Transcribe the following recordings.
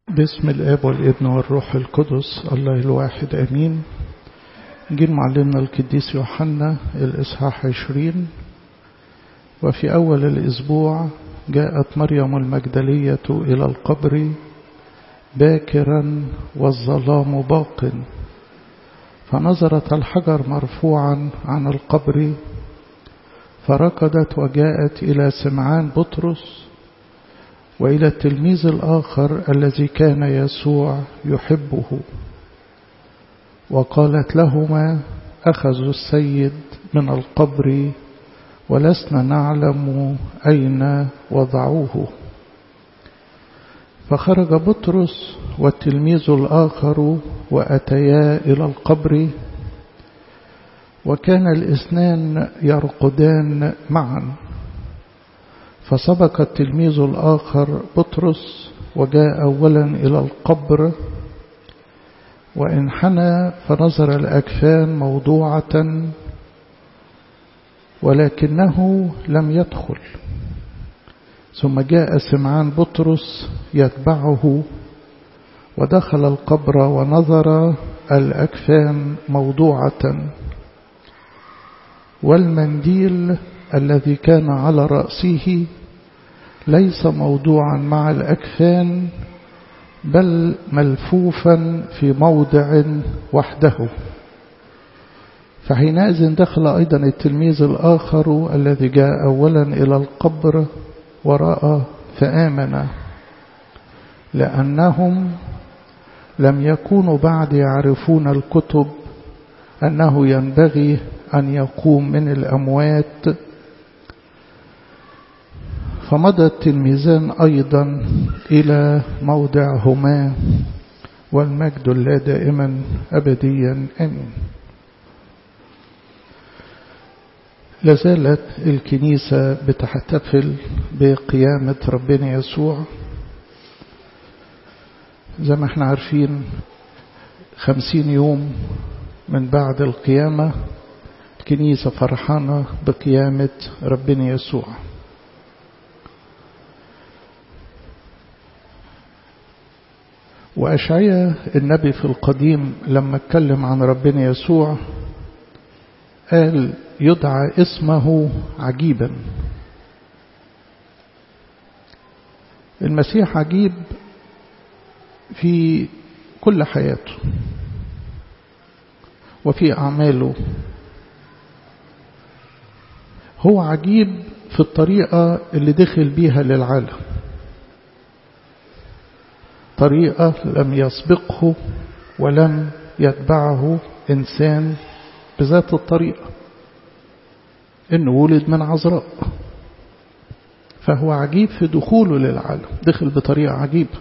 باسم الاب والابن والروح القدس الله الواحد امين جيل معلمنا القديس يوحنا الاصحاح عشرين وفي اول الاسبوع جاءت مريم المجدليه الى القبر باكرا والظلام باق فنظرت الحجر مرفوعا عن القبر فركضت وجاءت الى سمعان بطرس والى التلميذ الاخر الذي كان يسوع يحبه وقالت لهما اخذوا السيد من القبر ولسنا نعلم اين وضعوه فخرج بطرس والتلميذ الاخر واتيا الى القبر وكان الاثنان يرقدان معا فسبق التلميذ الآخر بطرس وجاء أولا إلى القبر وانحنى فنظر الأكفان موضوعة ولكنه لم يدخل ثم جاء سمعان بطرس يتبعه ودخل القبر ونظر الأكفان موضوعة والمنديل الذي كان على رأسه ليس موضوعا مع الأكفان بل ملفوفا في موضع وحده فحينئذ دخل أيضا التلميذ الآخر الذي جاء أولا إلى القبر ورأى فآمن لأنهم لم يكونوا بعد يعرفون الكتب أنه ينبغي أن يقوم من الأموات فمضى التلميذان أيضا إلى موضعهما والمجد لا دائما أبديا آمين لازالت الكنيسة بتحتفل بقيامة ربنا يسوع زي ما احنا عارفين خمسين يوم من بعد القيامة الكنيسة فرحانة بقيامة ربنا يسوع وأشعيا النبي في القديم لما اتكلم عن ربنا يسوع قال يدعى اسمه عجيبا المسيح عجيب في كل حياته وفي أعماله هو عجيب في الطريقة اللي دخل بيها للعالم طريقة لم يسبقه ولم يتبعه إنسان بذات الطريقة إنه ولد من عذراء فهو عجيب في دخوله للعالم دخل بطريقة عجيبة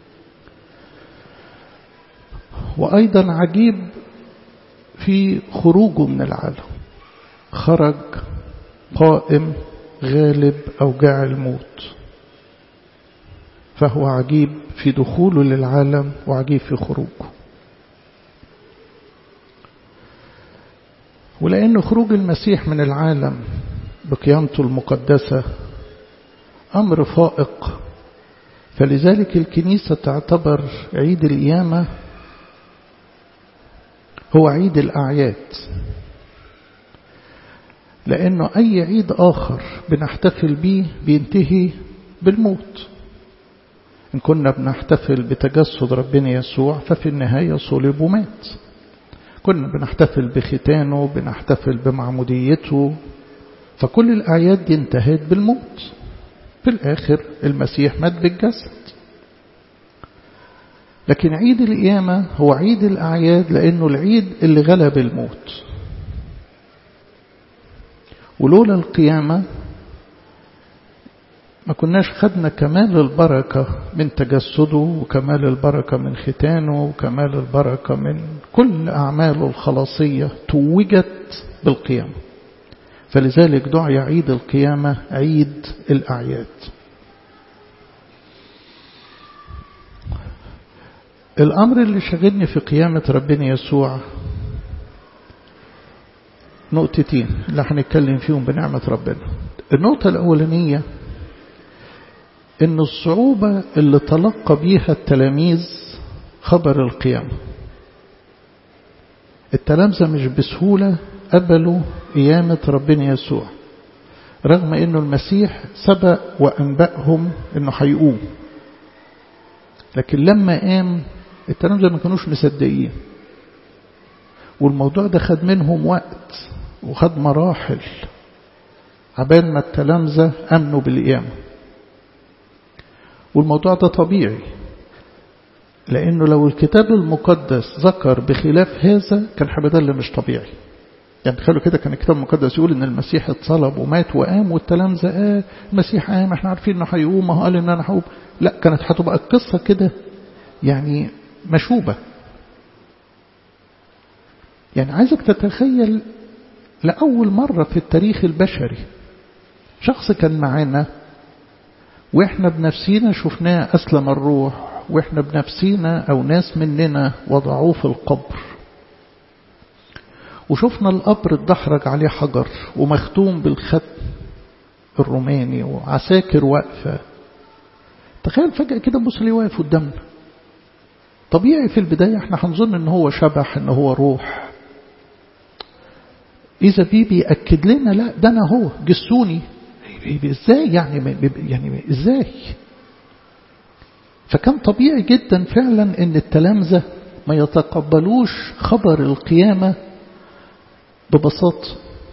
وأيضا عجيب في خروجه من العالم خرج قائم غالب أوجاع الموت فهو عجيب في دخوله للعالم وعجيب في خروجه ولأن خروج المسيح من العالم بقيامته المقدسة أمر فائق فلذلك الكنيسة تعتبر عيد القيامة هو عيد الأعياد لأنه أي عيد آخر بنحتفل به بينتهي بالموت إن كنا بنحتفل بتجسد ربنا يسوع ففي النهاية صلب ومات كنا بنحتفل بختانه بنحتفل بمعموديته فكل الأعياد دي انتهت بالموت في الآخر المسيح مات بالجسد لكن عيد القيامة هو عيد الأعياد لأنه العيد اللي غلب الموت ولولا القيامة ما كناش خدنا كمال البركة من تجسده وكمال البركة من ختانه وكمال البركة من كل أعماله الخلاصية توجت بالقيامة فلذلك دعي عيد القيامة عيد الأعياد الأمر اللي شغلني في قيامة ربنا يسوع نقطتين اللي هنتكلم فيهم بنعمة ربنا النقطة الأولانية إن الصعوبة اللي تلقى بيها التلاميذ خبر القيامة التلامذة مش بسهولة قبلوا قيامة ربنا يسوع رغم انه المسيح سبق وانبأهم انه هيقوم لكن لما قام التلامذة ما كانوش مصدقين والموضوع ده خد منهم وقت وخد مراحل عبال ما التلامذة امنوا بالقيامة والموضوع ده طبيعي لانه لو الكتاب المقدس ذكر بخلاف هذا كان هيبقى ده مش طبيعي يعني تخيلوا كده كان الكتاب المقدس يقول ان المسيح اتصلب ومات وقام والتلامذة آه المسيح قام احنا عارفين انه هيقوم ما هو قال ان انا هقوم لا كانت هتبقى القصة كده يعني مشوبة يعني عايزك تتخيل لأول مرة في التاريخ البشري شخص كان معانا واحنا بنفسينا شفناه أسلم الروح واحنا بنفسينا أو ناس مننا وضعوه في القبر وشفنا القبر اتدحرج عليه حجر ومختوم بالختم الروماني وعساكر واقفة تخيل فجأة كده بص لي واقف قدامنا طبيعي في البداية احنا هنظن ان هو شبح ان هو روح إذا بيه بيأكد لنا لا ده أنا هو جسوني إزاي يعني يعني إزاي فكان طبيعي جدا فعلا ان التلامذة ما يتقبلوش خبر القيامة ببساطة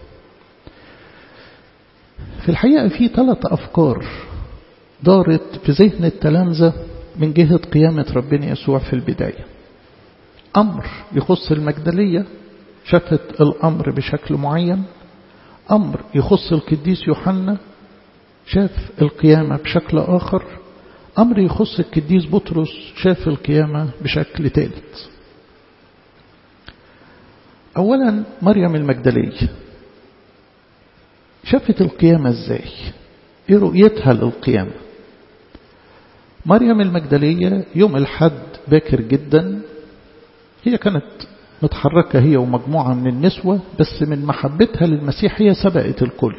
في الحقيقة في ثلاث أفكار دارت في ذهن التلامذة من جهة قيامة ربنا يسوع في البداية أمر يخص المجدلية شافت الأمر بشكل معين أمر يخص القديس يوحنا شاف القيامة بشكل آخر أمر يخص القديس بطرس شاف القيامة بشكل ثالث أولا مريم المجدلية شافت القيامة ازاي ايه رؤيتها للقيامة مريم المجدلية يوم الحد باكر جدا هي كانت متحركة هي ومجموعة من النسوة بس من محبتها للمسيح هي سبقت الكل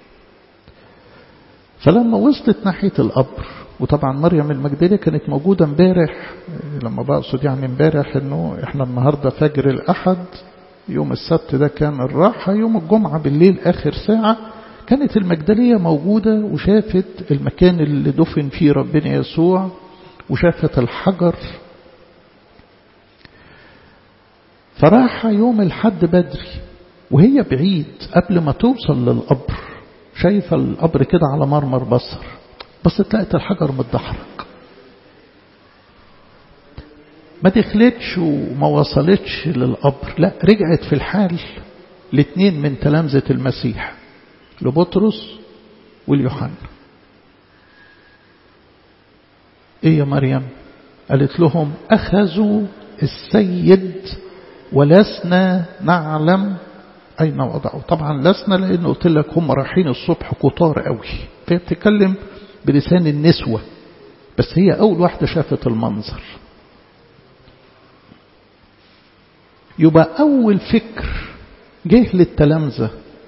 فلما وصلت ناحية القبر وطبعا مريم المجدلية كانت موجودة امبارح لما بقصد يعني امبارح انه احنا النهاردة فجر الأحد يوم السبت ده كان الراحة يوم الجمعة بالليل آخر ساعة كانت المجدلية موجودة وشافت المكان اللي دفن فيه ربنا يسوع وشافت الحجر فراح يوم الحد بدري وهي بعيد قبل ما توصل للقبر شايفة القبر كده على مرمر بصر بس تلاقت الحجر متدحرج ما دخلتش وما وصلتش للقبر لا رجعت في الحال الاثنين من تلامذة المسيح لبطرس واليوحنا ايه يا مريم قالت لهم اخذوا السيد ولسنا نعلم أين وضعوا طبعا لسنا لأن قلت لك هم رايحين الصبح كتار قوي فهي بتتكلم بلسان النسوة بس هي أول واحدة شافت المنظر يبقى أول فكر جه للتلامذة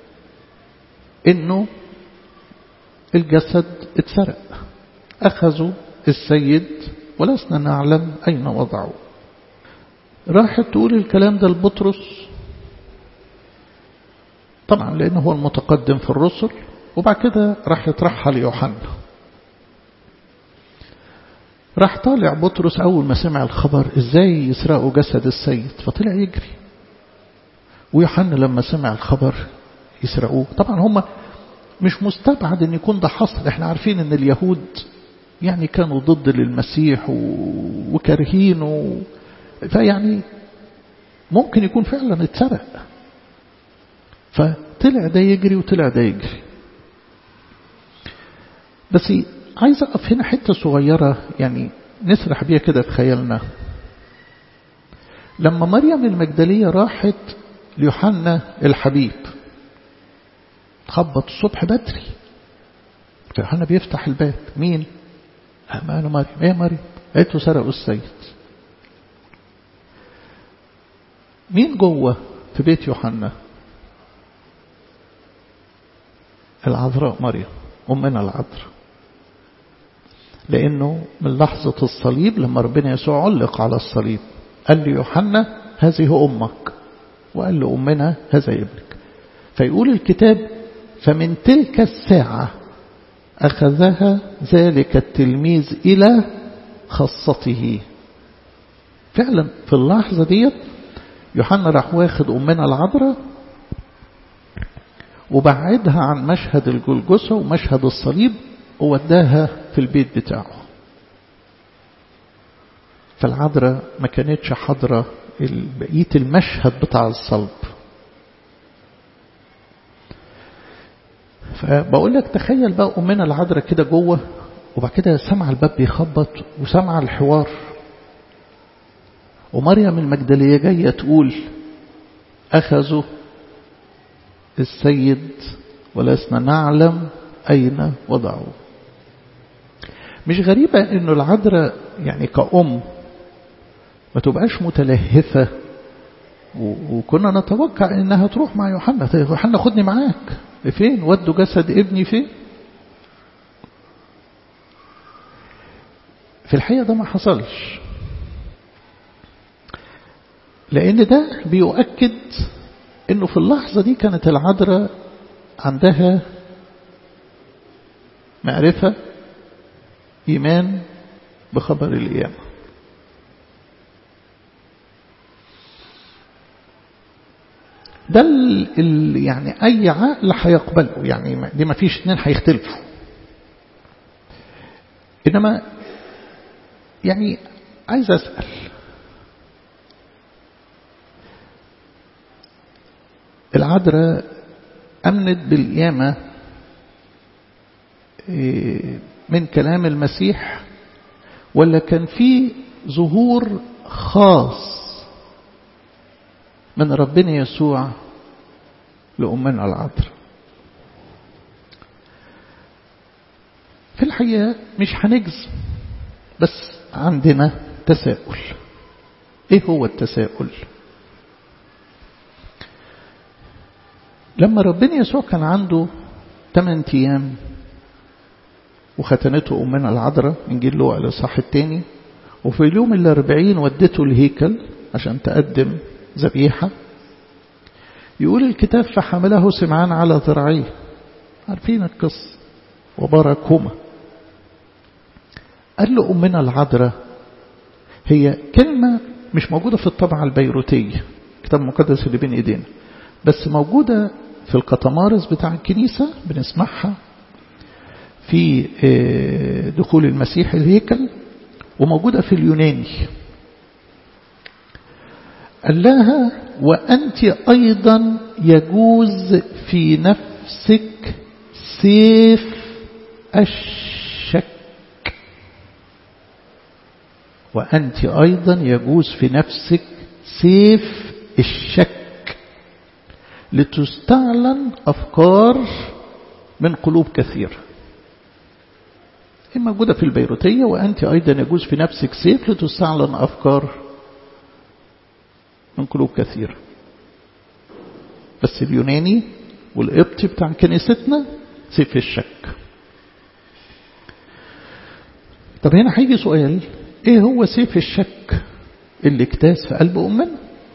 إنه الجسد اتسرق أخذوا السيد ولسنا نعلم أين وضعوا راحت تقول الكلام ده لبطرس طبعا لأنه هو المتقدم في الرسل وبعد كده راح يطرحها ليوحنا راح طالع بطرس أول ما سمع الخبر إزاي يسرقوا جسد السيد فطلع يجري ويوحنا لما سمع الخبر يسرقوه طبعا هم مش مستبعد ان يكون ده حصل احنا عارفين ان اليهود يعني كانوا ضد للمسيح وكارهينه فيعني ممكن يكون فعلا اتسرق فطلع ده يجري وطلع ده يجري بس عايز أقف هنا حتة صغيرة يعني نسرح بيها كده في خيالنا لما مريم المجدلية راحت ليوحنا الحبيب خبط الصبح بدري يوحنا بيفتح الباب مين؟ ما أنا مريم إيه مريم؟ قالت له سرقوا السيد مين جوه في بيت يوحنا العذراء مريم أمنا العذراء لأنه من لحظة الصليب لما ربنا يسوع علق على الصليب قال لي يوحنا هذه أمك وقال له أمنا هذا ابنك فيقول الكتاب فمن تلك الساعة أخذها ذلك التلميذ إلى خاصته فعلا في اللحظة ديت يوحنا راح واخد أمنا العذراء وبعدها عن مشهد الجلجسة ومشهد الصليب ووداها في البيت بتاعه فالعذراء ما كانتش حاضرة بقية المشهد بتاع الصلب فبقول لك تخيل بقى أمنا العذراء كده جوه وبعد كده سمع الباب بيخبط وسمع الحوار ومريم المجدلية جاية تقول أخذوا السيد ولسنا نعلم أين وضعوه مش غريبة أنه العذراء يعني كأم ما تبقاش متلهفة وكنا نتوقع أنها تروح مع يوحنا يوحنا خدني معاك فين ودوا جسد ابني فين في الحقيقة ده ما حصلش لأن ده بيؤكد أنه في اللحظة دي كانت العذراء عندها معرفة إيمان بخبر القيامة ده ال يعني أي عقل هيقبله يعني دي ما فيش اتنين هيختلفوا إنما يعني عايز أسأل العذراء أمنت بالقيامة من كلام المسيح ولا كان في ظهور خاص من ربنا يسوع لأمنا العذراء في الحقيقة مش هنجزم بس عندنا تساؤل ايه هو التساؤل لما ربنا يسوع كان عنده 8 ايام وختنته أمنا العذراء إنجيل لوقا الإصحاح الثاني وفي اليوم الأربعين ودته الهيكل عشان تقدم ذبيحة يقول الكتاب فحمله سمعان على ذراعيه عارفين القصة وباركهما قال له أمنا العذراء هي كلمة مش موجودة في الطبعة البيروتية الكتاب المقدس اللي بين ايدينا بس موجودة في القطمارس بتاع الكنيسة بنسمعها في دخول المسيح الهيكل وموجودة في اليوناني قال لها وأنت أيضا يجوز في نفسك سيف الشك وأنت أيضا يجوز في نفسك سيف الشك لتستعلن أفكار من قلوب كثيرة هي موجودة في البيروتية وأنت أيضا يجوز في نفسك سيف لتستعلن أفكار من قلوب كثيرة بس اليوناني والقبطي بتاع كنيستنا سيف الشك طب هنا هيجي سؤال ايه هو سيف الشك اللي اكتاز في قلب أمنا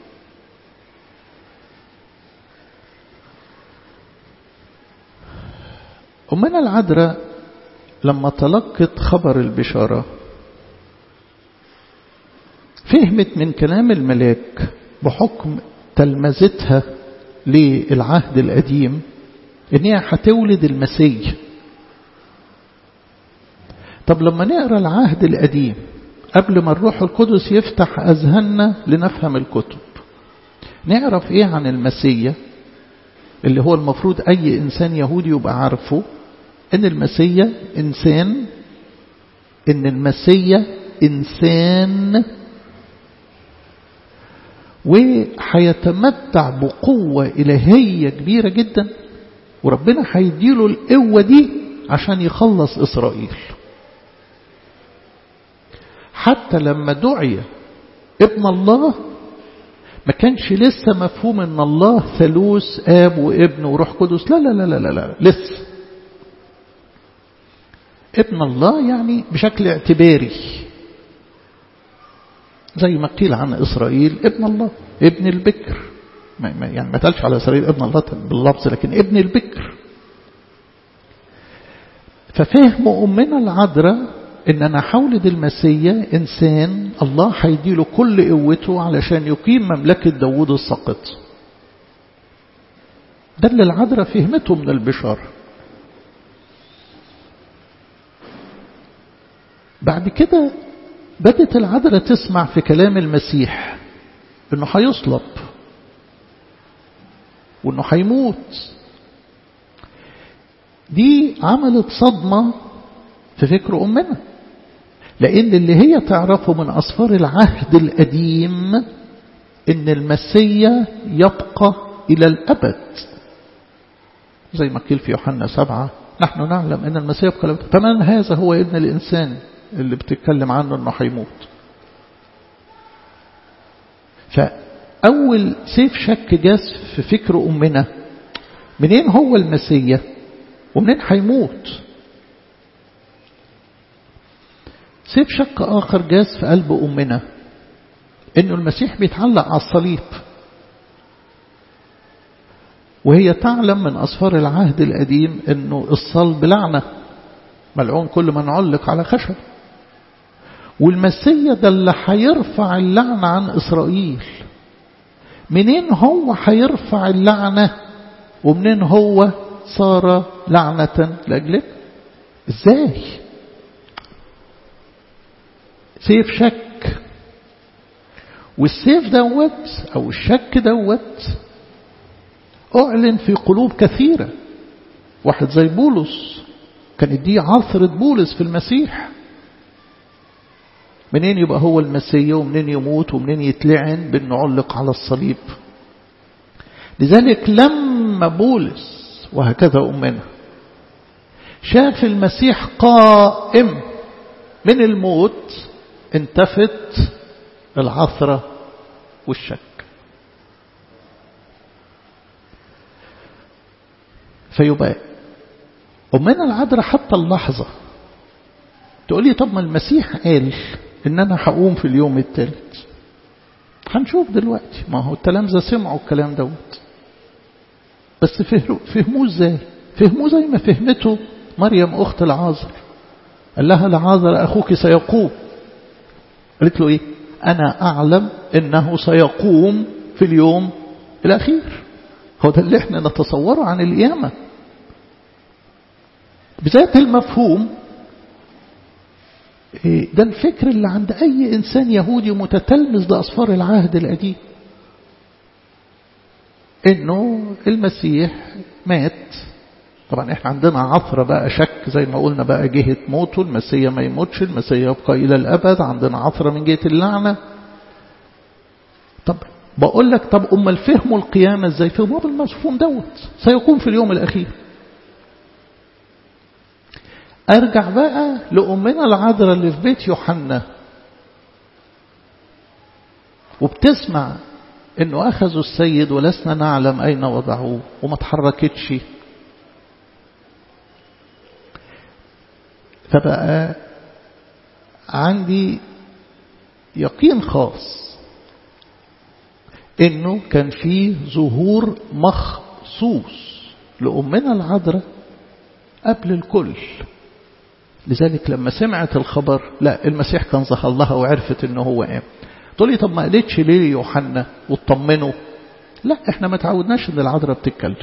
أمنا العذراء لما تلقت خبر البشارة فهمت من كلام الملاك بحكم تلمذتها للعهد القديم ان هي هتولد المسيح طب لما نقرا العهد القديم قبل ما الروح القدس يفتح اذهاننا لنفهم الكتب نعرف ايه عن المسيح اللي هو المفروض اي انسان يهودي يبقى عارفه ان المسيح انسان ان المسيح انسان وهيتمتع بقوة إلهية كبيرة جدا وربنا هيديله القوة دي عشان يخلص إسرائيل حتى لما دعي ابن الله ما كانش لسه مفهوم ان الله ثالوث اب وابن وروح قدس لا لا لا لا لا, لا. لسه ابن الله يعني بشكل اعتباري زي ما قيل عن إسرائيل ابن الله ابن البكر يعني ما تقالش على إسرائيل ابن الله باللفظ لكن ابن البكر ففهم أمنا العذراء إن أنا حولد المسيا إنسان الله هيديله كل قوته علشان يقيم مملكة داوود الساقط ده اللي العذراء فهمته من البشارة بعد كده بدت العذراء تسمع في كلام المسيح انه هيصلب وانه هيموت دي عملت صدمة في فكر أمنا لأن اللي هي تعرفه من أسفار العهد القديم إن المسيا يبقى إلى الأبد زي ما قيل في يوحنا سبعة نحن نعلم أن المسيا يبقى إلى الأبد فمن هذا هو ابن الإنسان اللي بتتكلم عنه أنه هيموت فأول سيف شك جاس في فكر أمنا منين هو المسيا ومنين هيموت سيف شك آخر جاز في قلب أمنا إنه المسيح بيتعلق على الصليب وهي تعلم من أسفار العهد القديم إنه الصلب لعنة ملعون كل من علق على خشب والمسيا ده اللي هيرفع اللعنة عن إسرائيل منين هو هيرفع اللعنة ومنين هو صار لعنة لأجلك ازاي سيف شك والسيف دوت او الشك دوت اعلن في قلوب كثيرة واحد زي بولس كانت دي عثرة بولس في المسيح منين يبقى هو المسيح ومنين يموت ومنين يتلعن بأنه علق على الصليب لذلك لما بولس وهكذا أمنا شاف المسيح قائم من الموت انتفت العثرة والشك فيبقى أمنا العذراء حتى اللحظة تقول لي طب ما المسيح قال إن أنا هقوم في اليوم الثالث هنشوف دلوقتي ما هو التلامذة سمعوا الكلام دوت بس فهموه ازاي فهموه زي ما فهمته مريم أخت العازر قال لها العازر أخوك سيقوم قالت له إيه أنا أعلم إنه سيقوم في اليوم الأخير هو ده اللي احنا نتصوره عن القيامة بذات المفهوم ده الفكر اللي عند أي إنسان يهودي متتلمذ لأسفار العهد القديم إنه المسيح مات طبعا احنا عندنا عثرة بقى شك زي ما قلنا بقى جهة موته المسيح ما يموتش المسيح يبقى إلى الأبد عندنا عثرة من جهة اللعنة طب بقول لك طب أما الفهم القيامة ازاي فهموا بالمفهوم دوت سيقوم في اليوم الأخير أرجع بقى لأمنا العذراء اللي في بيت يوحنا وبتسمع انه اخذوا السيد ولسنا نعلم اين وضعوه وما تحركتش فبقى عندي يقين خاص انه كان في ظهور مخصوص لأمنا العذراء قبل الكل لذلك لما سمعت الخبر لا المسيح كان ظهر لها وعرفت انه هو قام تقول لي طب ما قالتش ليه يوحنا وتطمنه لا احنا ما تعودناش ان العذراء بتتكلم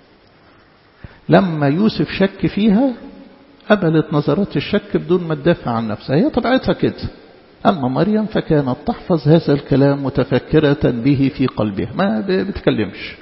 لما يوسف شك فيها قبلت نظرات الشك بدون ما تدافع عن نفسها هي طبيعتها كده أما مريم فكانت تحفظ هذا الكلام متفكرة به في قلبها ما بتكلمش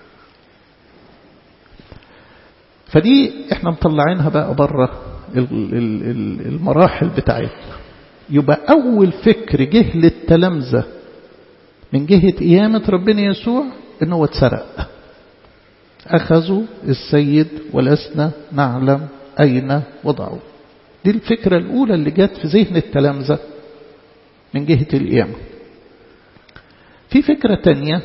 فدي احنا مطلعينها بقى بره المراحل بتاعتنا يبقى أول فكر جه للتلامذة من جهة قيامة ربنا يسوع إنه هو اتسرق أخذوا السيد ولسنا نعلم أين وضعوا دي الفكرة الأولى اللي جت في ذهن التلامذة من جهة القيامة في فكرة تانية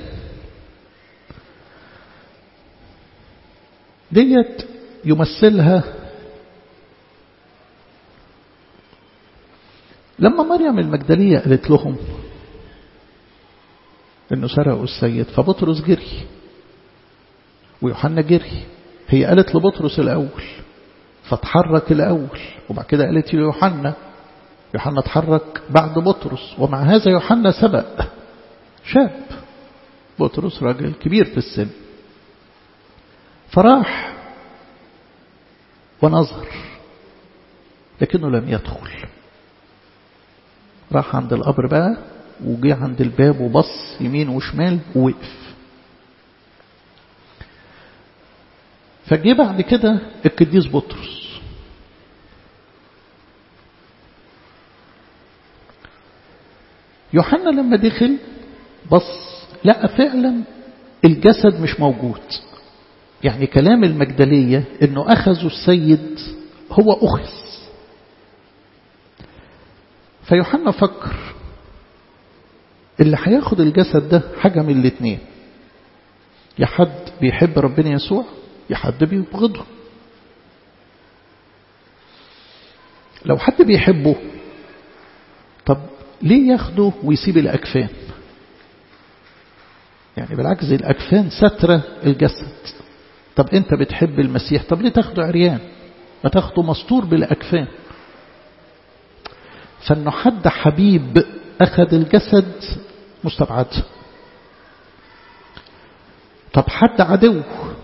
ديت يمثلها لما مريم المجدلية قالت لهم انه سرقوا السيد فبطرس جري ويوحنا جري هي قالت لبطرس الأول فتحرك الأول وبعد كده قالت ليوحنا يوحنا اتحرك بعد بطرس ومع هذا يوحنا سبق شاب بطرس راجل كبير في السن فراح ونظر لكنه لم يدخل راح عند القبر بقى وجي عند الباب وبص يمين وشمال ووقف فجه بعد كده القديس بطرس يوحنا لما دخل بص لقى فعلا الجسد مش موجود يعني كلام المجدلية انه اخذوا السيد هو اخذ فيوحنا فكر اللي هياخد الجسد ده حاجة من الاتنين يا حد بيحب ربنا يسوع يا حد بيبغضه لو حد بيحبه طب ليه ياخده ويسيب الأكفان يعني بالعكس الأكفان سترة الجسد طب أنت بتحب المسيح طب ليه تاخده عريان ما تاخده مستور بالأكفان فانه حد حبيب أخذ الجسد مستبعد طب حد عدو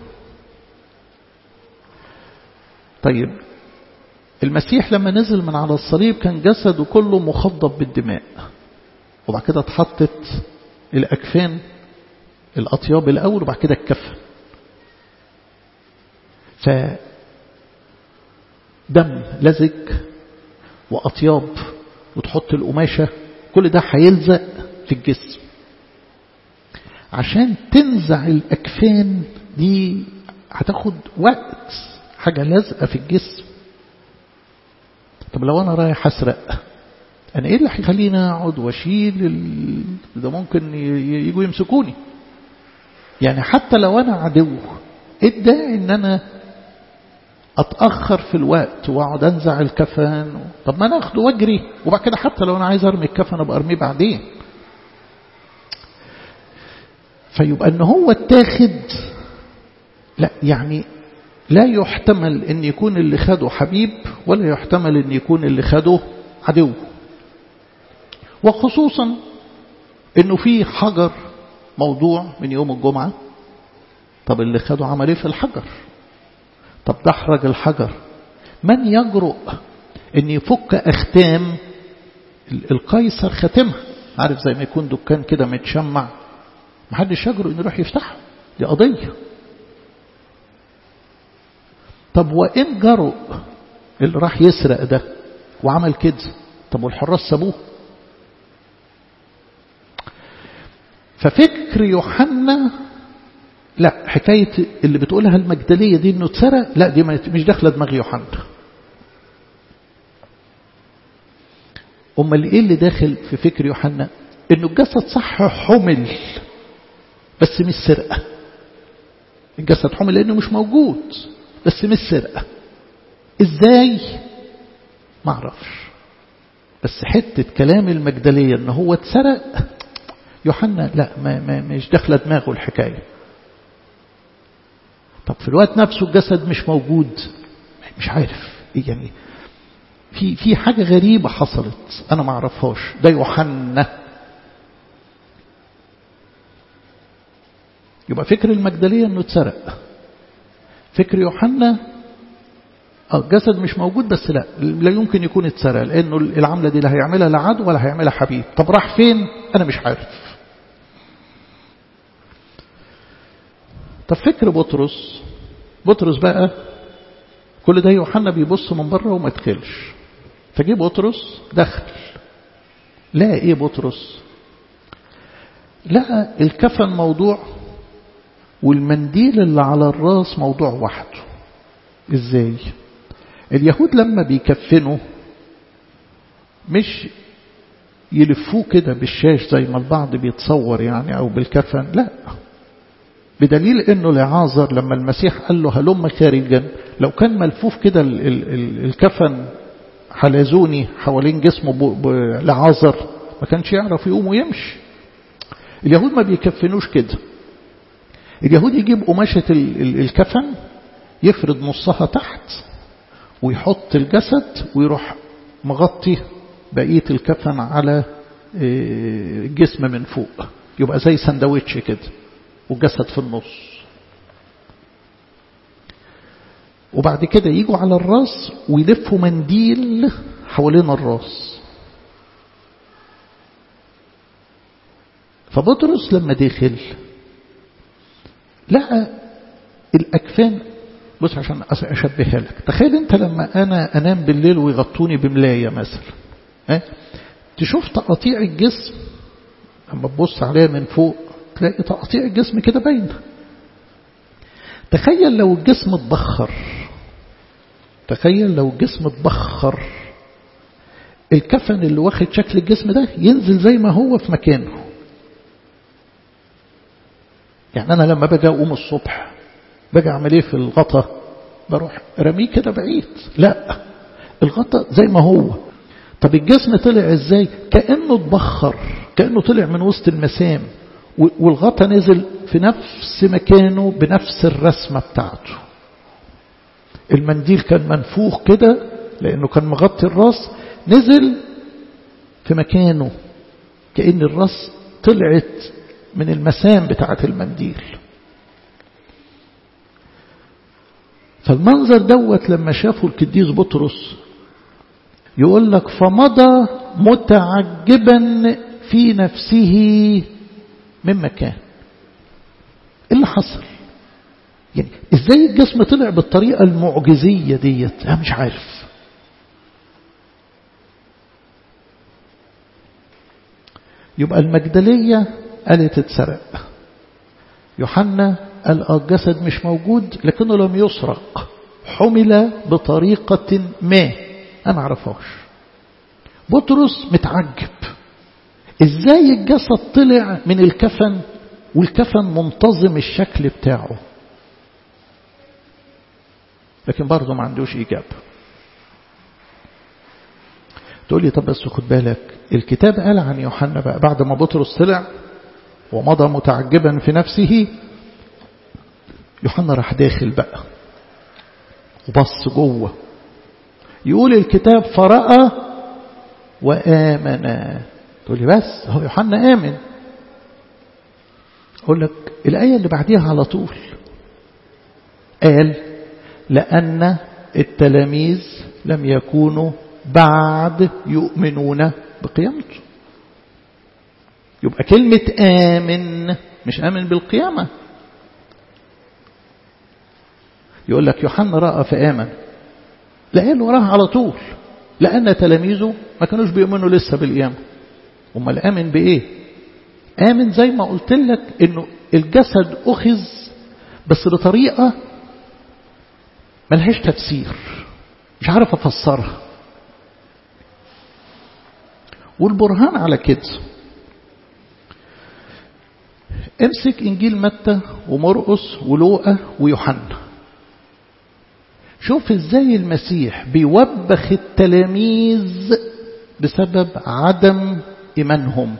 طيب المسيح لما نزل من على الصليب كان جسده كله مخضب بالدماء وبعد كده اتحطت الأكفان الأطياب الأول وبعد كده الكفن ف دم لزج وأطياب وتحط القماشة كل ده هيلزق في الجسم عشان تنزع الأكفان دي هتاخد وقت حاجة لازقة في الجسم طب لو أنا رايح أسرق أنا إيه اللي هيخليني أقعد وأشيل ال... ده ممكن يجوا يمسكوني يعني حتى لو أنا عدو ادعي إن أنا أتأخر في الوقت وأقعد أنزع الكفن طب ما أنا أخده وأجري وبعد كده حتى لو أنا عايز أرمي الكفن أبقى أرميه بعدين فيبقى أن هو اتاخد لا يعني لا يحتمل أن يكون اللي خده حبيب ولا يحتمل أن يكون اللي خده عدو وخصوصا أنه في حجر موضوع من يوم الجمعة طب اللي خده عمل ايه في الحجر طب دحرج الحجر من يجرؤ ان يفك اختام القيصر ختمها عارف زي ما يكون دكان كده متشمع محدش يجرؤ انه يروح يفتحه دي قضية طب وإن جرؤ اللي راح يسرق ده وعمل كده طب والحراس سابوه ففكر يوحنا لا حكاية اللي بتقولها المجدلية دي انه اتسرق لا دي مش داخلة دماغ يوحنا امال ايه اللي داخل في فكر يوحنا انه الجسد صح حمل بس مش سرقة الجسد حمل لانه مش موجود بس مش سرقة ازاي ما اعرفش بس حتة كلام المجدلية ان هو اتسرق يوحنا لا ما ما مش داخله دماغه الحكايه طب في الوقت نفسه الجسد مش موجود مش عارف يعني في في حاجة غريبة حصلت أنا ما أعرفهاش ده يوحنا يبقى فكر المجدلية إنه اتسرق فكر يوحنا الجسد مش موجود بس لا لا يمكن يكون اتسرق لأنه العملة دي لا هيعملها لا عدو ولا هيعملها حبيب طب راح فين أنا مش عارف طب فكر بطرس بطرس بقى كل ده يوحنا بيبص من بره وما دخلش فجي بطرس دخل لقى ايه بطرس لقى الكفن موضوع والمنديل اللي على الراس موضوع وحده ازاي اليهود لما بيكفنوا مش يلفوه كده بالشاش زي ما البعض بيتصور يعني او بالكفن لا بدليل انه لعازر لما المسيح قال له هلم خارجا لو كان ملفوف كده الكفن حلزوني حوالين جسمه لعازر ما كانش يعرف يقوم ويمشي اليهود ما بيكفنوش كده اليهود يجيب قماشة الكفن يفرد نصها تحت ويحط الجسد ويروح مغطي بقية الكفن على الجسم من فوق يبقى زي سندوتش كده والجسد في النص وبعد كده يجوا على الراس ويلفوا منديل حوالين الراس فبطرس لما دخل لقى الأكفان بص عشان أشبهها لك تخيل أنت لما أنا أنام بالليل ويغطوني بملاية مثلا أه؟ تشوف تقاطيع الجسم لما تبص عليها من فوق تلاقي تقاطيع الجسم كده باينه تخيل لو الجسم اتبخر تخيل لو الجسم اتبخر الكفن اللي واخد شكل الجسم ده ينزل زي ما هو في مكانه يعني أنا لما باجي أقوم الصبح باجي أعمل إيه في الغطا بروح رميه كده بعيد لا الغطا زي ما هو طب الجسم طلع إزاي كأنه اتبخر كأنه طلع من وسط المسام والغطا نزل في نفس مكانه بنفس الرسمة بتاعته المنديل كان منفوخ كده لأنه كان مغطي الراس نزل في مكانه كأن الراس طلعت من المسام بتاعة المنديل فالمنظر دوت لما شافوا الكديس بطرس يقول لك فمضى متعجبا في نفسه من مكان ايه اللي حصل يعني ازاي الجسم طلع بالطريقة المعجزية ديت انا مش عارف يبقى المجدلية قالت اتسرق يوحنا قال الجسد مش موجود لكنه لم يسرق حمل بطريقة ما أنا معرفهاش بطرس متعجب ازاي الجسد طلع من الكفن والكفن منتظم الشكل بتاعه لكن برضه ما عندوش إجابة تقول لي طب بس خد بالك الكتاب قال عن يوحنا بقى بعد ما بطرس طلع ومضى متعجبا في نفسه يوحنا راح داخل بقى وبص جوه يقول الكتاب فرأى وآمن تقول لي بس هو يوحنا آمن أقول لك الآية اللي بعديها على طول قال لأن التلاميذ لم يكونوا بعد يؤمنون بقيامته يبقى كلمة آمن مش آمن بالقيامة يقول لك يوحنا رأى فآمن لقى وراها على طول لأن تلاميذه ما كانوش بيؤمنوا لسه بالقيامة امال آمن بإيه آمن زي ما قلت لك إنه الجسد أخذ بس بطريقة ملهاش تفسير مش عارف أفسرها والبرهان على كده امسك إنجيل متى ومرقس ولوقا ويوحنا شوف ازاي المسيح بيوبخ التلاميذ بسبب عدم إيمانهم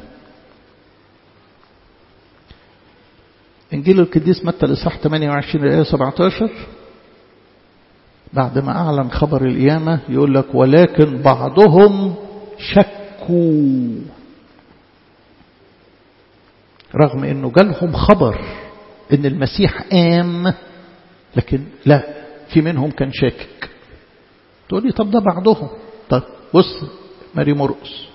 إنجيل القديس متى الإصحاح 28 الآية 17 بعد ما أعلن خبر القيامة يقول لك ولكن بعضهم شكوا رغم أنه جالهم خبر أن المسيح قام لكن لا في منهم كان شاكك تقول لي طب ده بعضهم طب بص ماري مرقس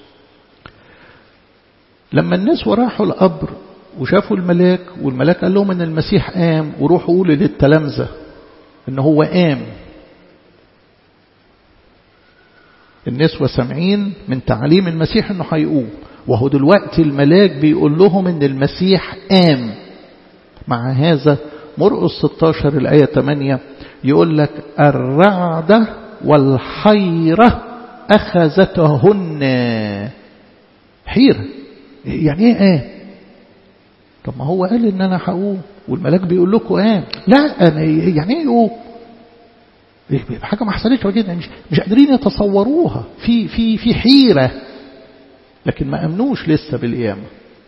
لما الناس وراحوا القبر وشافوا الملاك والملاك قال لهم ان المسيح قام وروحوا قولوا للتلامذة ان هو قام النسوة سامعين من تعليم المسيح انه هيقوم وهو دلوقتي الملاك بيقول لهم ان المسيح قام مع هذا مرقس 16 الآية 8 يقول لك الرعدة والحيرة أخذتهن حيرة يعني ايه قام طب ما هو قال ان انا هقوم والملاك بيقول لكم قام لا انا يعني ايه يقوم حاجة ما حصلتش جدا مش, مش قادرين يتصوروها في في في حيرة لكن ما أمنوش لسه بالقيامة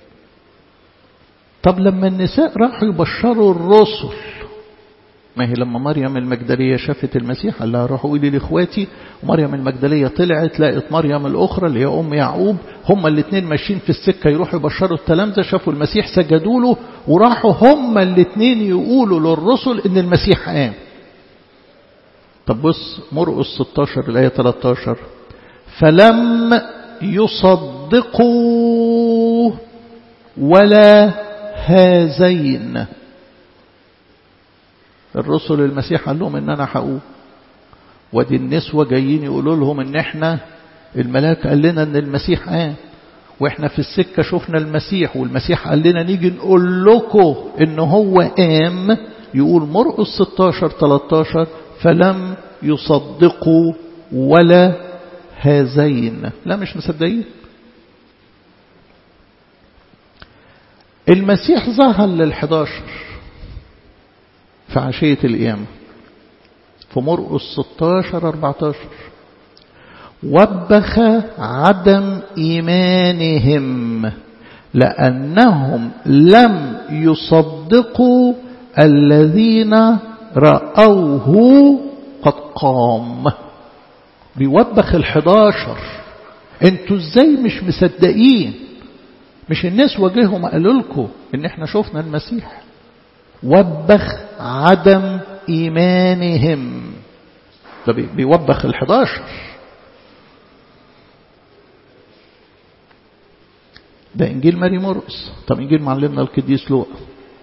طب لما النساء راحوا يبشروا الرسل ما هي لما مريم المجدلية شافت المسيح قال لها روحوا قولي لإخواتي ومريم المجدلية طلعت لقت مريم الأخرى اللي هي أم يعقوب هما الاثنين ماشيين في السكة يروحوا يبشروا التلامذة شافوا المسيح سجدوا له وراحوا هما الاثنين يقولوا للرسل إن المسيح قام طب بص مرقس 16 الآية 13 فلم يصدقوا ولا هذين الرسل المسيح قال لهم ان انا هقوم ودي النسوة جايين يقولوا لهم ان احنا الملاك قال لنا ان المسيح قام واحنا في السكة شفنا المسيح والمسيح قال لنا نيجي نقول لكم ان هو قام يقول مرقس 16 13 فلم يصدقوا ولا هذين لا مش مصدقين المسيح ظهر للحداشر في عشية القيامة في مرقس 16 14 وبخ عدم إيمانهم لأنهم لم يصدقوا الذين رأوه قد قام بيوبخ الحداشر انتوا ازاي مش مصدقين مش الناس واجههم قالوا لكم ان احنا شفنا المسيح وبخ عدم ايمانهم ده بيوبخ الحداشر ده انجيل ماري مرقس طب انجيل معلمنا القديس لوقا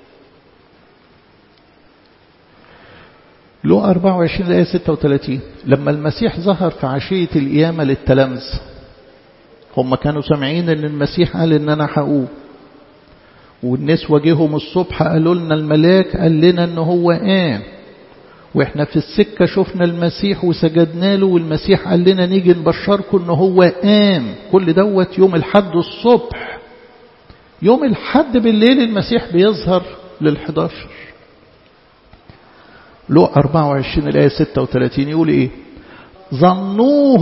لوقا 24 آية 36 لما المسيح ظهر في عشية القيامة للتلامذ هم كانوا سامعين ان المسيح قال ان انا هقوم والناس واجههم الصبح قالوا لنا الملاك قال لنا ان هو قام واحنا في السكة شفنا المسيح وسجدنا له والمسيح قال لنا نيجي نبشركم ان هو قام كل دوت يوم الحد الصبح يوم الحد بالليل المسيح بيظهر للحداشر لو 24 الآية 36 يقول إيه ظنوه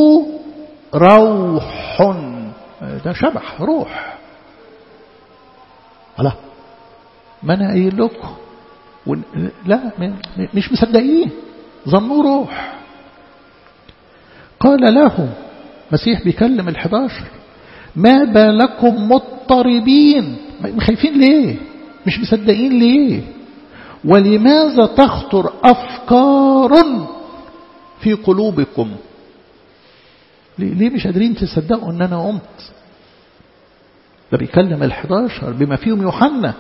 روح ده شبح روح الله ما أنا قايل لكم لا مش مصدقين ظنوه روح قال لهم مسيح بيكلم الحداشر ما بالكم مضطربين خايفين ليه مش مصدقين ليه ولماذا تخطر أفكار في قلوبكم ليه مش قادرين تصدقوا ان انا قمت ده بيكلم الحداشر بما فيهم يوحنا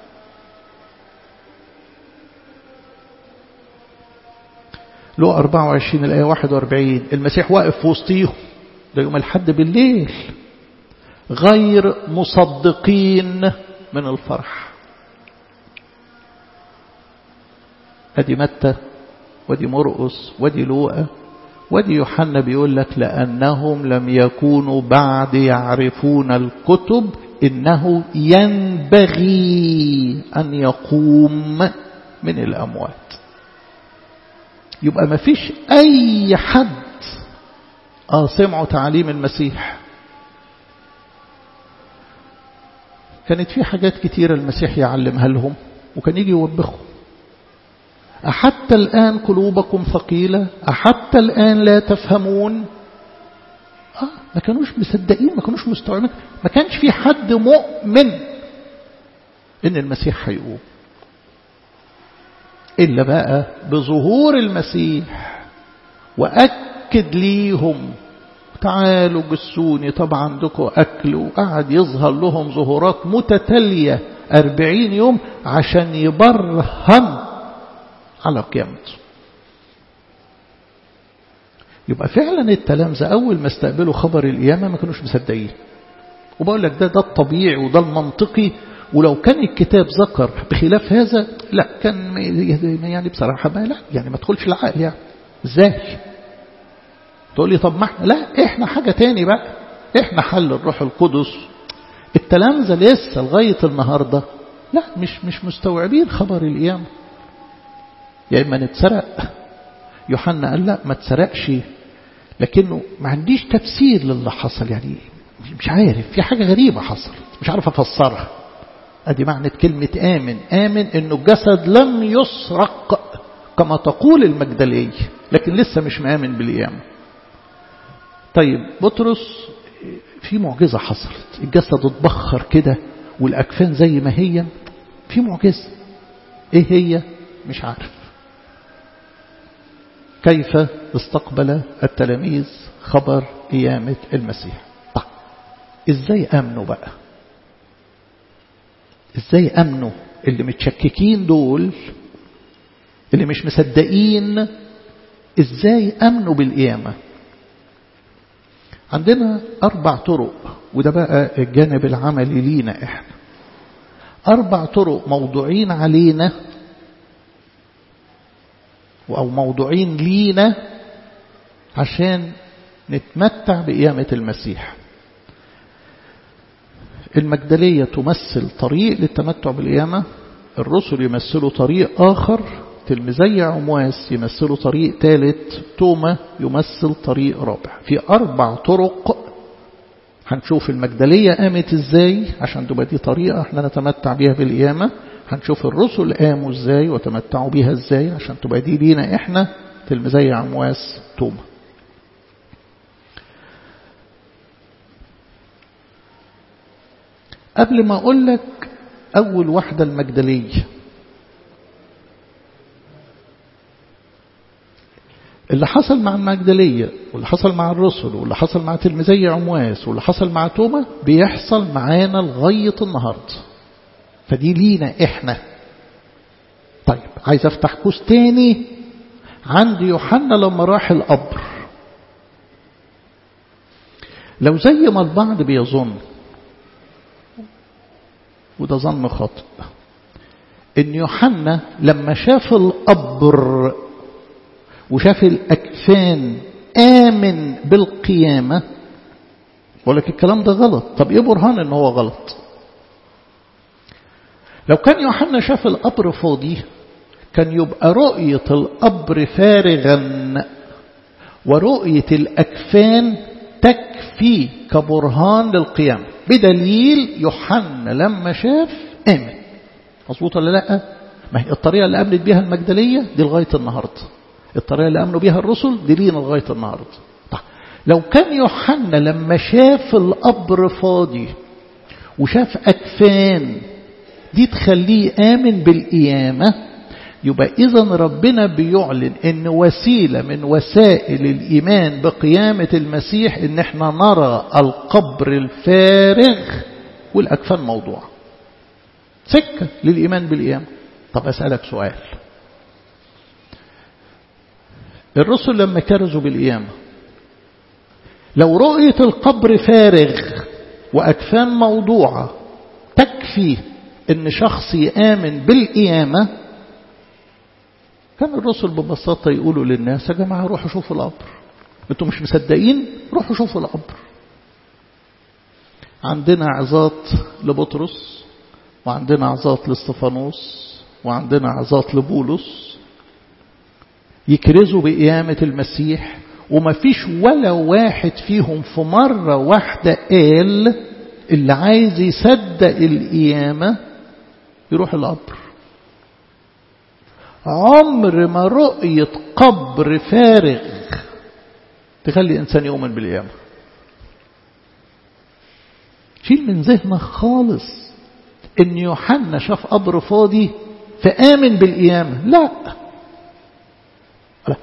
له 24 الآية 41 المسيح واقف في وسطيهم ده يوم الحد بالليل غير مصدقين من الفرح ادي متى ودي مرقس ودي لوقا ودي يوحنا بيقول لك لأنهم لم يكونوا بعد يعرفون الكتب إنه ينبغي أن يقوم من الأموات يبقى ما فيش أي حد آه سمعوا تعليم المسيح كانت في حاجات كتيرة المسيح يعلمها لهم وكان يجي يوبخهم أحتى الآن قلوبكم ثقيلة أحتى الآن لا تفهمون آه ما كانوش مصدقين ما كانوش مستوعبين ما كانش في حد مؤمن إن المسيح هيقوم إلا بقى بظهور المسيح وأكد ليهم تعالوا جسوني طبعا عندكم أكل وقعد يظهر لهم ظهورات متتالية أربعين يوم عشان يبرهن على قيامته يبقى فعلا التلامذة أول ما استقبلوا خبر القيامة ما كانوش مصدقين وبقول لك ده ده الطبيعي وده المنطقي ولو كان الكتاب ذكر بخلاف هذا لا كان يعني بصراحة ما لا يعني ما تدخلش العقل يعني ازاي تقول لي طب ما احنا لا احنا حاجة تاني بقى احنا حل الروح القدس التلامذة لسه لغاية النهاردة لا مش مش مستوعبين خبر القيامة يا إما نتسرق يوحنا قال لا ما تسرقش لكنه ما عنديش تفسير للي حصل يعني مش عارف في حاجة غريبة حصلت مش عارف أفسرها أدي معنى كلمة آمن آمن أنه الجسد لم يسرق كما تقول المجدلية لكن لسه مش مآمن بالقيامة طيب بطرس في معجزة حصلت الجسد اتبخر كده والأكفان زي ما هي في معجزة ايه هي مش عارف كيف استقبل التلاميذ خبر قيامة المسيح طيب ازاي امنوا بقى ازاي امنوا اللي متشككين دول اللي مش مصدقين ازاي امنوا بالقيامة عندنا اربع طرق وده بقى الجانب العملي لينا احنا اربع طرق موضوعين علينا أو موضوعين لينا عشان نتمتع بقيامة المسيح المجدلية تمثل طريق للتمتع بالقيامة الرسل يمثلوا طريق آخر تلميذي عمواس يمثلوا طريق ثالث توما يمثل طريق رابع في أربع طرق هنشوف المجدلية قامت ازاي عشان تبقى دي طريقة احنا نتمتع بيها بالقيامة هنشوف الرسل قاموا ازاي وتمتعوا بيها ازاي عشان تبقى دي لينا احنا تلميذي عمواس توما قبل ما اقول لك اول واحدة المجدلية اللي حصل مع المجدلية واللي حصل مع الرسل واللي حصل مع تلميذي عمواس واللي حصل مع توما بيحصل معانا لغاية النهاردة فدي لينا احنا طيب عايز افتح كوس تاني عند يوحنا لما راح القبر لو زي ما البعض بيظن وده ظن خاطئ ان يوحنا لما شاف القبر وشاف الأكفان آمن بالقيامة ولكن الكلام ده غلط طب ايه برهان ان هو غلط لو كان يوحنا شاف القبر فاضي كان يبقى رؤية القبر فارغا ورؤية الأكفان تكفي كبرهان للقيامة بدليل يوحنا لما شاف آمن مظبوط ولا لا ما هي الطريقة اللي أمنت بها المجدلية دي لغاية النهاردة الطريقة اللي أمنوا بها الرسل دي لينا لغاية النهاردة طيب لو كان يوحنا لما شاف القبر فاضي وشاف أكفان دي تخليه آمن بالقيامة يبقى إذا ربنا بيعلن إن وسيلة من وسائل الإيمان بقيامة المسيح إن احنا نرى القبر الفارغ والأكفان موضوع سكة للإيمان بالقيامة طب أسألك سؤال الرسل لما كرزوا بالقيامة لو رؤية القبر فارغ وأكفان موضوعة تكفي ان شخص يآمن بالقيامة كان الرسل ببساطة يقولوا للناس يا جماعة روحوا شوفوا القبر انتوا مش مصدقين روحوا شوفوا القبر عندنا عظات لبطرس وعندنا عظات لاستفانوس وعندنا عظات لبولس يكرزوا بقيامة المسيح وما فيش ولا واحد فيهم في مرة واحدة قال اللي عايز يصدق القيامة يروح القبر عمر ما رؤية قبر فارغ تخلي إنسان يؤمن بالقيامة شيل من ذهنك خالص إن يوحنا شاف قبر فاضي فآمن بالقيامة لا لا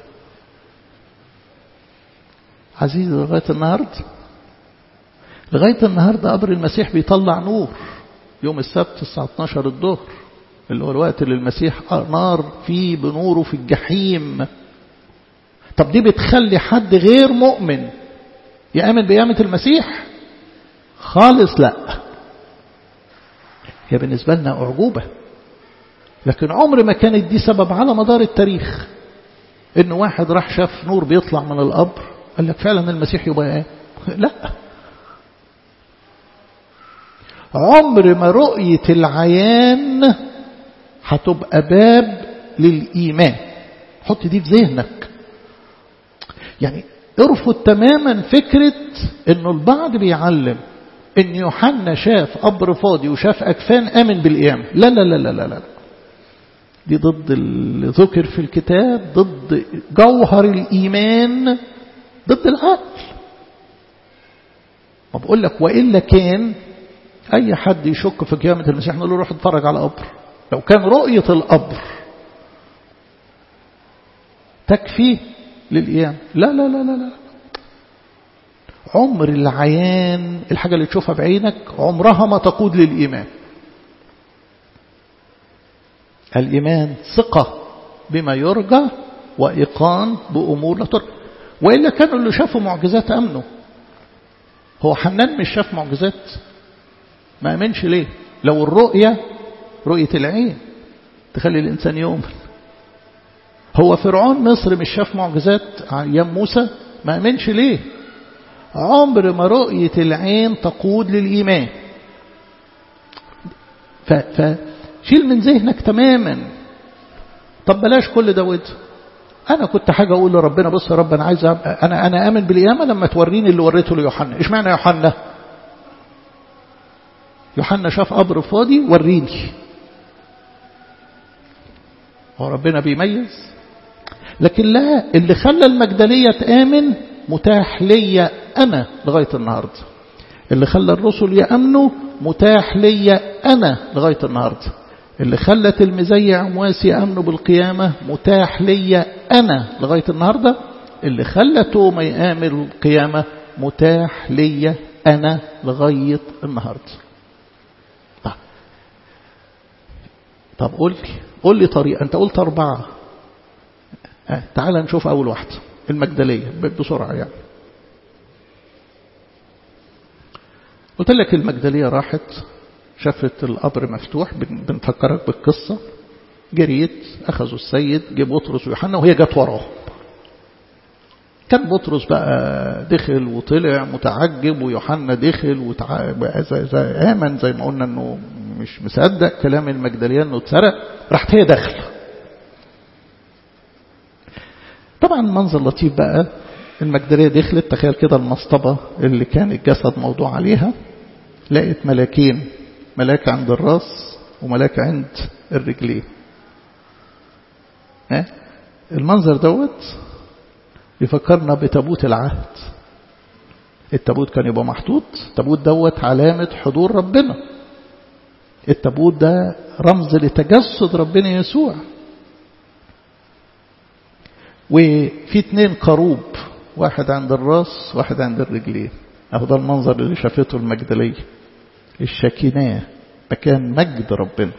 عزيزي لغاية النهاردة لغاية النهاردة قبر المسيح بيطلع نور يوم السبت الساعة 12 الظهر اللي هو الوقت اللي المسيح نار فيه بنوره في الجحيم طب دي بتخلي حد غير مؤمن يأمن بقيامة المسيح خالص لا هي بالنسبة لنا أعجوبة لكن عمر ما كانت دي سبب على مدار التاريخ ان واحد راح شاف نور بيطلع من القبر قال لك فعلا المسيح يبقى ايه لا عمر ما رؤية العيان هتبقى باب للإيمان حط دي في ذهنك يعني ارفض تماما فكرة انه البعض بيعلم ان يوحنا شاف قبر فاضي وشاف اكفان امن بالقيامة لا لا لا لا لا لا دي ضد اللي ذكر في الكتاب ضد جوهر الايمان ضد العقل ما بقول لك والا كان اي حد يشك في قيامة المسيح نقول له روح اتفرج على قبر لو كان رؤية القبر تكفي للقيام لا لا لا لا لا عمر العيان الحاجة اللي تشوفها بعينك عمرها ما تقود للإيمان الإيمان ثقة بما يرجى وإيقان بأمور لا ترجى وإلا كانوا اللي شافوا معجزات أمنوا هو حنان مش شاف معجزات ما أمنش ليه لو الرؤية رؤية العين تخلي الإنسان يؤمن هو فرعون مصر مش شاف معجزات أيام موسى ما أمنش ليه عمر ما رؤية العين تقود للإيمان فشيل من ذهنك تماما طب بلاش كل ده وده أنا كنت حاجة أقول لربنا بص يا رب أنا عايز أنا أنا آمن بالقيامة لما توريني اللي وريته ليوحنا إيش معنى يوحنا؟ يوحنا شاف قبر فاضي وريني هو ربنا بيميز لكن لا اللي خلى المجدلية تآمن متاح ليا أنا لغاية النهاردة اللي خلى الرسل يأمنوا متاح ليا أنا لغاية النهاردة اللي خلت المزيع عمواس يأمنوا بالقيامة متاح ليا أنا لغاية النهاردة اللي خلى توما يآمن القيامة متاح ليا أنا لغاية النهاردة طب, طب قول لي قول لي طريقة أنت قلت أربعة آه تعال نشوف أول واحدة المجدلية بسرعة يعني قلت لك المجدلية راحت شافت القبر مفتوح بنفكرك بالقصة جريت أخذوا السيد جيب بطرس ويوحنا وهي جت وراهم كان بطرس بقى دخل وطلع متعجب ويوحنا دخل وتع... زي زي آمن زي ما قلنا انه مش مصدق كلام المجدلية انه اتسرق راحت هي داخله طبعا منظر لطيف بقى المجدلية دخلت تخيل كده المصطبة اللي كان الجسد موضوع عليها لقيت ملاكين ملاك عند الراس وملاك عند الرجلين ها المنظر دوت يفكرنا بتابوت العهد التابوت كان يبقى محطوط التابوت دوت علامة حضور ربنا التابوت ده رمز لتجسد ربنا يسوع وفي اتنين كروب واحد عند الراس واحد عند الرجلين اهو ده المنظر اللي شافته المجدلية الشاكيناه مكان مجد ربنا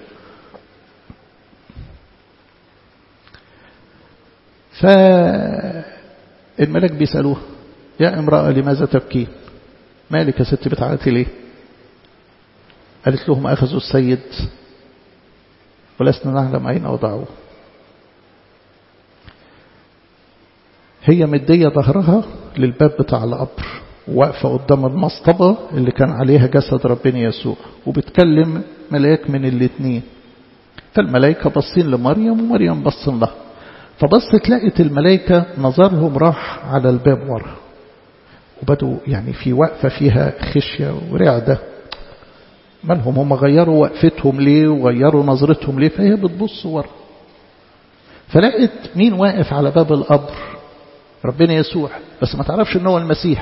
فالملك بيسألوه يا امرأة لماذا تبكين مالك يا ست بتعيطي ليه قالت لهم أخذوا السيد ولسنا نعلم أين وضعوه هي مدية ظهرها للباب بتاع القبر واقفة قدام المصطبة اللي كان عليها جسد ربنا يسوع وبتكلم ملاك من الاتنين فالملائكة بصين لمريم ومريم بصين لها فبصت لقت الملائكة نظرهم راح على الباب ورا وبدوا يعني في وقفة فيها خشية ورعدة مالهم هم غيروا وقفتهم ليه وغيروا نظرتهم ليه فهي بتبص ورا فلقت مين واقف على باب القبر ربنا يسوع بس ما تعرفش ان هو المسيح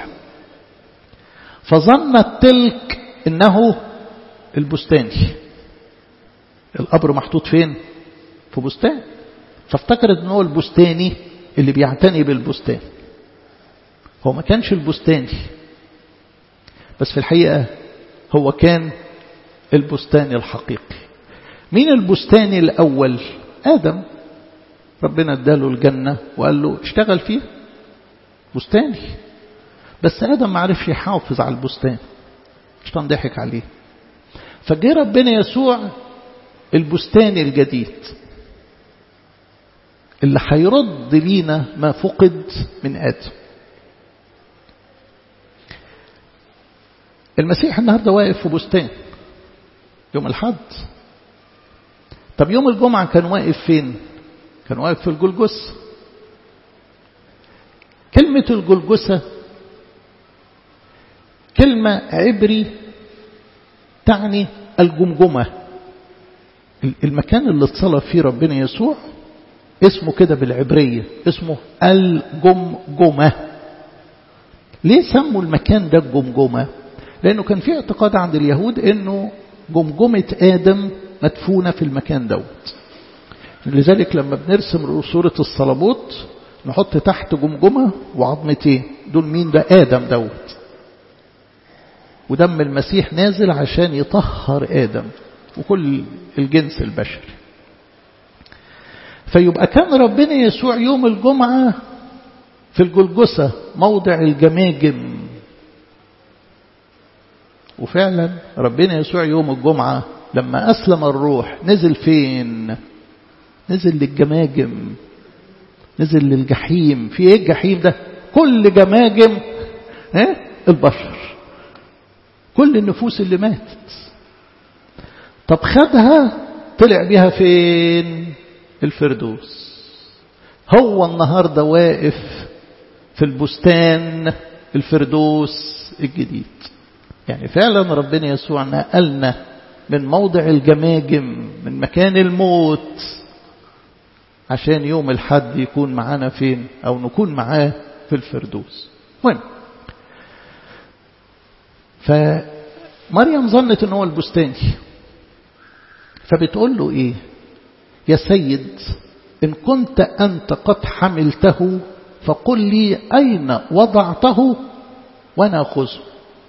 فظنت تلك انه البستاني القبر محطوط فين في بستان فافتكرت ان هو البستاني اللي بيعتني بالبستان هو ما كانش البستاني بس في الحقيقة هو كان البستاني الحقيقي مين البستاني الأول آدم ربنا اداله الجنة وقال له اشتغل فيه بستاني بس آدم ما عرفش يحافظ على البستان الشيطان ضحك عليه فجه ربنا يسوع البستان الجديد اللي هيرد لينا ما فقد من آدم المسيح النهارده واقف في بستان يوم الحد طب يوم الجمعة كان واقف فين كان واقف في الجلجس كلمة الجلجسة كلمة عبري تعني الجمجمة المكان اللي اتصلب فيه ربنا يسوع اسمه كده بالعبرية اسمه الجمجمة ليه سموا المكان ده الجمجمة لأنه كان في اعتقاد عند اليهود أنه جمجمة آدم مدفونة في المكان دوت لذلك لما بنرسم صورة الصلبوت نحط تحت جمجمة وعظمتين دول مين ده آدم دوت ودم المسيح نازل عشان يطهر آدم وكل الجنس البشري فيبقى كان ربنا يسوع يوم الجمعة في الجلجسة موضع الجماجم وفعلا ربنا يسوع يوم الجمعة لما أسلم الروح نزل فين نزل للجماجم نزل للجحيم في ايه الجحيم ده كل جماجم ها البشر كل النفوس اللي ماتت طب خدها طلع بيها فين الفردوس هو النهارده واقف في البستان الفردوس الجديد يعني فعلا ربنا يسوع نقلنا من موضع الجماجم من مكان الموت عشان يوم الحد يكون معانا فين او نكون معاه في الفردوس المهم فمريم ظنت ان هو البستاني فبتقول له ايه يا سيد ان كنت انت قد حملته فقل لي اين وضعته وانا اخذه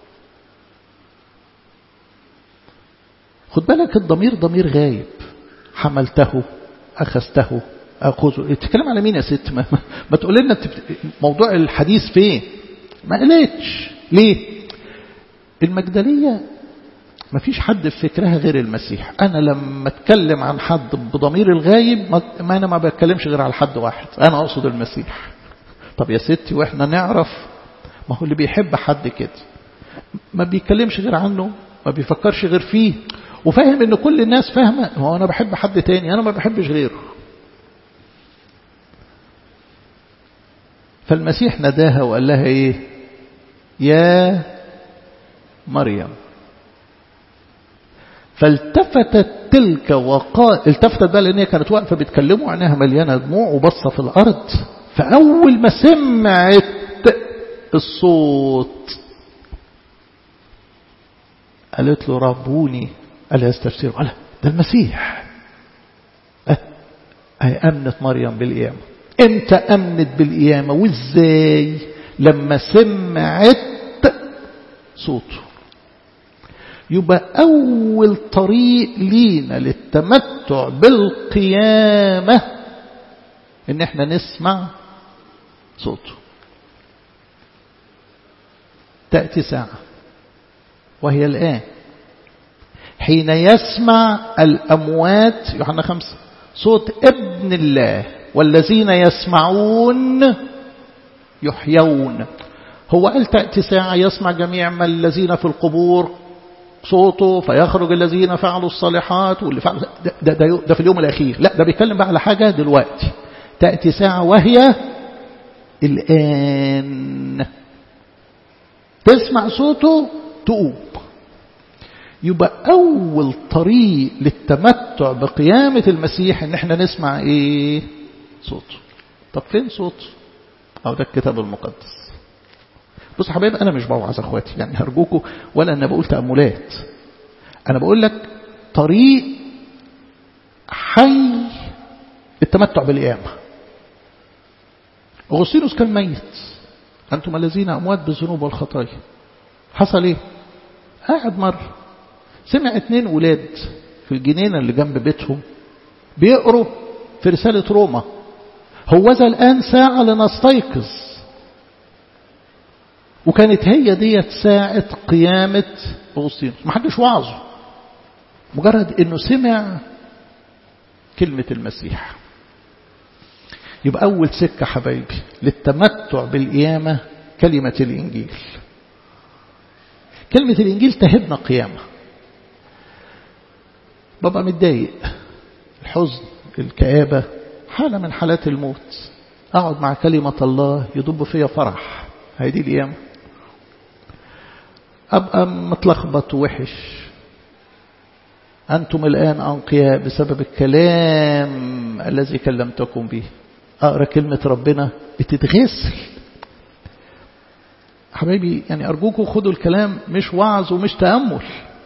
خد بالك الضمير ضمير غايب حملته اخذته اخذه تتكلم على مين يا ست ما, ما تقول لنا موضوع الحديث فين ما قالتش ليه المجدليه ما فيش حد في فكرها غير المسيح أنا لما أتكلم عن حد بضمير الغايب ما أنا ما بتكلمش غير على حد واحد أنا أقصد المسيح طب يا ستي وإحنا نعرف ما هو اللي بيحب حد كده ما بيتكلمش غير عنه ما بيفكرش غير فيه وفاهم ان كل الناس فاهمة هو أنا بحب حد تاني أنا ما بحبش غيره فالمسيح نداها وقال لها ايه يا مريم فالتفتت تلك وقال التفتت بقى لان هي كانت واقفه بتكلمه عينيها مليانه دموع وبصه في الارض فاول ما سمعت الصوت قالت له ربوني قال يستفسر قال ده المسيح أه امنت مريم بالقيامه امتى امنت بالقيامه وازاي لما سمعت صوته يبقى أول طريق لينا للتمتع بالقيامة إن احنا نسمع صوته تأتي ساعة وهي الآن حين يسمع الأموات يوحنا خمسة صوت ابن الله والذين يسمعون يحيون هو قال تأتي ساعة يسمع جميع من الذين في القبور صوته فيخرج الذين فعلوا الصالحات واللي فعلوا ده, ده, ده, ده في اليوم الأخير لا ده بيتكلم بقى على حاجة دلوقتي تأتي ساعة وهي الآن تسمع صوته تقوم يبقى أول طريق للتمتع بقيامة المسيح إن احنا نسمع إيه صوته طب فين صوته أو ده الكتاب المقدس بص حبايب أنا مش بوعظ أخواتي يعني هرجوكوا ولا أنا بقول تأملات أنا بقول لك طريق حي التمتع بالقيامة أغسطينوس كان ميت أنتم الذين أموات بالذنوب والخطايا حصل إيه قاعد مرة سمع اتنين ولاد في الجنينة اللي جنب بيتهم بيقروا في رسالة روما هوذا الآن ساعة لنستيقظ وكانت هي ديت ساعة قيامة أغسطينوس ما حدش وعظه مجرد انه سمع كلمة المسيح يبقى أول سكة حبايبي للتمتع بالقيامة كلمة الإنجيل كلمة الإنجيل تهبنا قيامة ببقى متضايق الحزن الكآبة حالة من حالات الموت أقعد مع كلمة الله يضب فيا فرح هي دي الأيام أبقى متلخبط وحش أنتم الآن أنقياء بسبب الكلام الذي كلمتكم به أقرأ كلمة ربنا بتتغسل حبايبي يعني أرجوكم خدوا الكلام مش وعظ ومش تأمل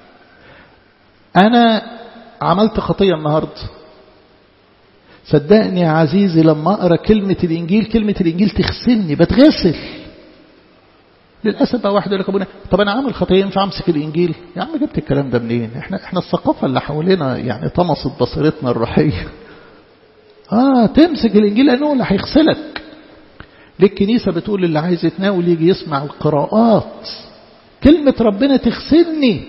أنا عملت خطية النهاردة صدقني يا عزيزي لما أقرأ كلمة الإنجيل كلمة الإنجيل تغسلني بتغسل للأسف بقى واحد يقول لك أبونا طب أنا عامل خطية ينفع أمسك الإنجيل يا عم جبت الكلام ده منين إحنا, إحنا الثقافة اللي حوالينا يعني طمست بصيرتنا الروحية آه تمسك الإنجيل لأنه اللي هيغسلك ليه الكنيسة بتقول اللي عايز يتناول يجي يسمع القراءات كلمة ربنا تغسلني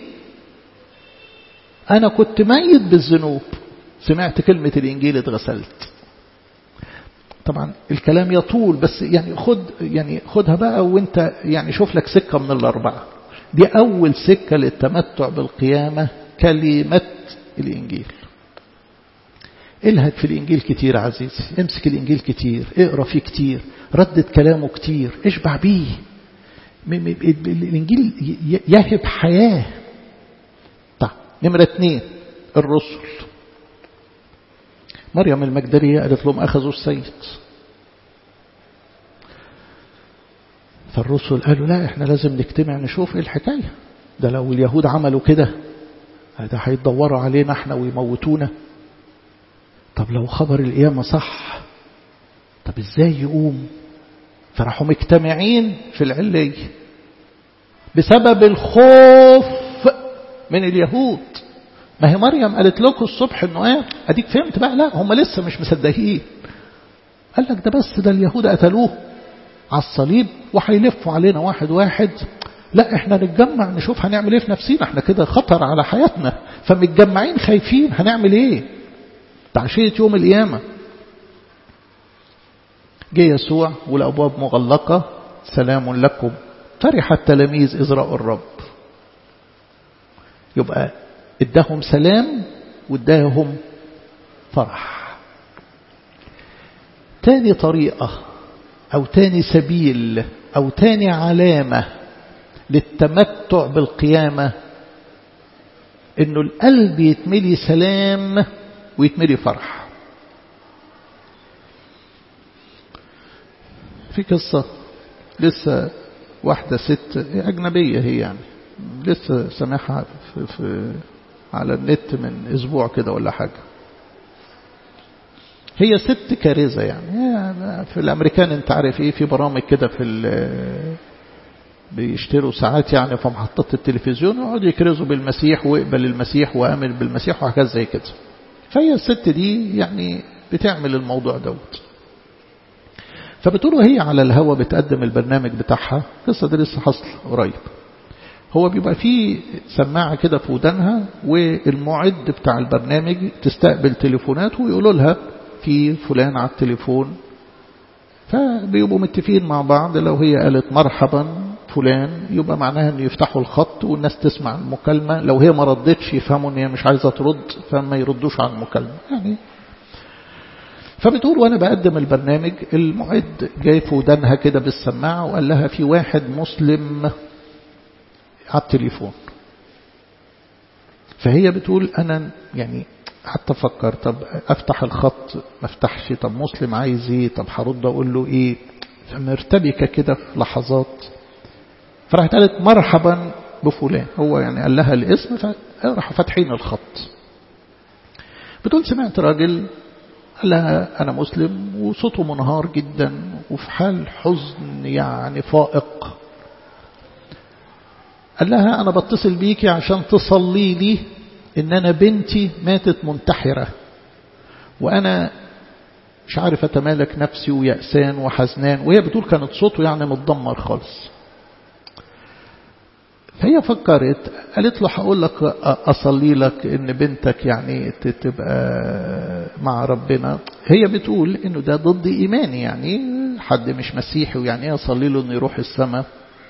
أنا كنت ميت بالذنوب سمعت كلمة الإنجيل اتغسلت طبعا الكلام يطول بس يعني خد يعني خدها بقى وانت يعني شوف لك سكة من الأربعة دي أول سكة للتمتع بالقيامة كلمة الإنجيل الهك في الإنجيل كتير عزيزي امسك الإنجيل كتير اقرأ فيه كتير ردد كلامه كتير اشبع بيه الإنجيل يهب حياة طيب نمرة اتنين الرسل مريم المجدلية قالت لهم أخذوا السيد فالرسل قالوا لا احنا لازم نجتمع نشوف ايه الحكاية ده لو اليهود عملوا كده ده هيتدوروا علينا احنا ويموتونا طب لو خبر القيامة صح طب ازاي يقوم فراحوا مجتمعين في العلية بسبب الخوف من اليهود ما هي مريم قالت لكم الصبح انه ايه اديك فهمت بقى لا هم لسه مش مصدقين قال لك ده بس ده اليهود قتلوه على الصليب وهيلفوا علينا واحد واحد لا احنا نتجمع نشوف هنعمل ايه في نفسينا احنا كده خطر على حياتنا فمتجمعين خايفين هنعمل ايه تعشية يوم القيامة جه يسوع والأبواب مغلقة سلام لكم فرح التلاميذ إذ رأوا الرب يبقى اداهم سلام واداهم فرح تاني طريقة أو تاني سبيل أو تاني علامة للتمتع بالقيامة إنه القلب يتملي سلام ويتملي فرح في قصة لسه واحدة ست أجنبية هي يعني لسه سامعها في, في على النت من أسبوع كده ولا حاجة هي ست كارثة يعني في الأمريكان أنت عارف إيه في برامج كده في بيشتروا ساعات يعني في محطات التلفزيون ويقعدوا يكرزوا بالمسيح واقبل المسيح وامن بالمسيح وحاجات زي كده فهي الست دي يعني بتعمل الموضوع دوت فبتقول هي على الهوا بتقدم البرنامج بتاعها قصة دي لسه حصل قريب هو بيبقى فيه سماعة كده في ودانها والمعد بتاع البرنامج تستقبل تليفونات ويقولوا لها في فلان على التليفون فبيبقوا متفقين مع بعض لو هي قالت مرحبا فلان يبقى معناها ان يفتحوا الخط والناس تسمع المكالمة لو هي ما ردتش يفهموا ان هي مش عايزة ترد فما يردوش على المكالمة يعني فبتقول وانا بقدم البرنامج المعد جاي في ودانها كده بالسماعة وقال لها في واحد مسلم على التليفون فهي بتقول انا يعني حتى فكر طب افتح الخط ما افتحش طب مسلم عايز ايه طب هرد اقول له ايه فمرتبكة كده في لحظات فراحت قالت مرحبا بفلان هو يعني قال لها الاسم فراحوا فاتحين الخط بتقول سمعت راجل قال لها أنا مسلم وصوته منهار جدا وفي حال حزن يعني فائق قال لها أنا بتصل بيكي عشان تصلي لي إن أنا بنتي ماتت منتحرة وأنا مش عارف أتمالك نفسي ويأسان وحزنان وهي بتقول كانت صوته يعني متدمر خالص فهي فكرت قالت له هقول لك أصلي لك إن بنتك يعني تبقى مع ربنا هي بتقول إنه ده ضد إيماني يعني حد مش مسيحي ويعني إيه أصلي له إنه يروح السماء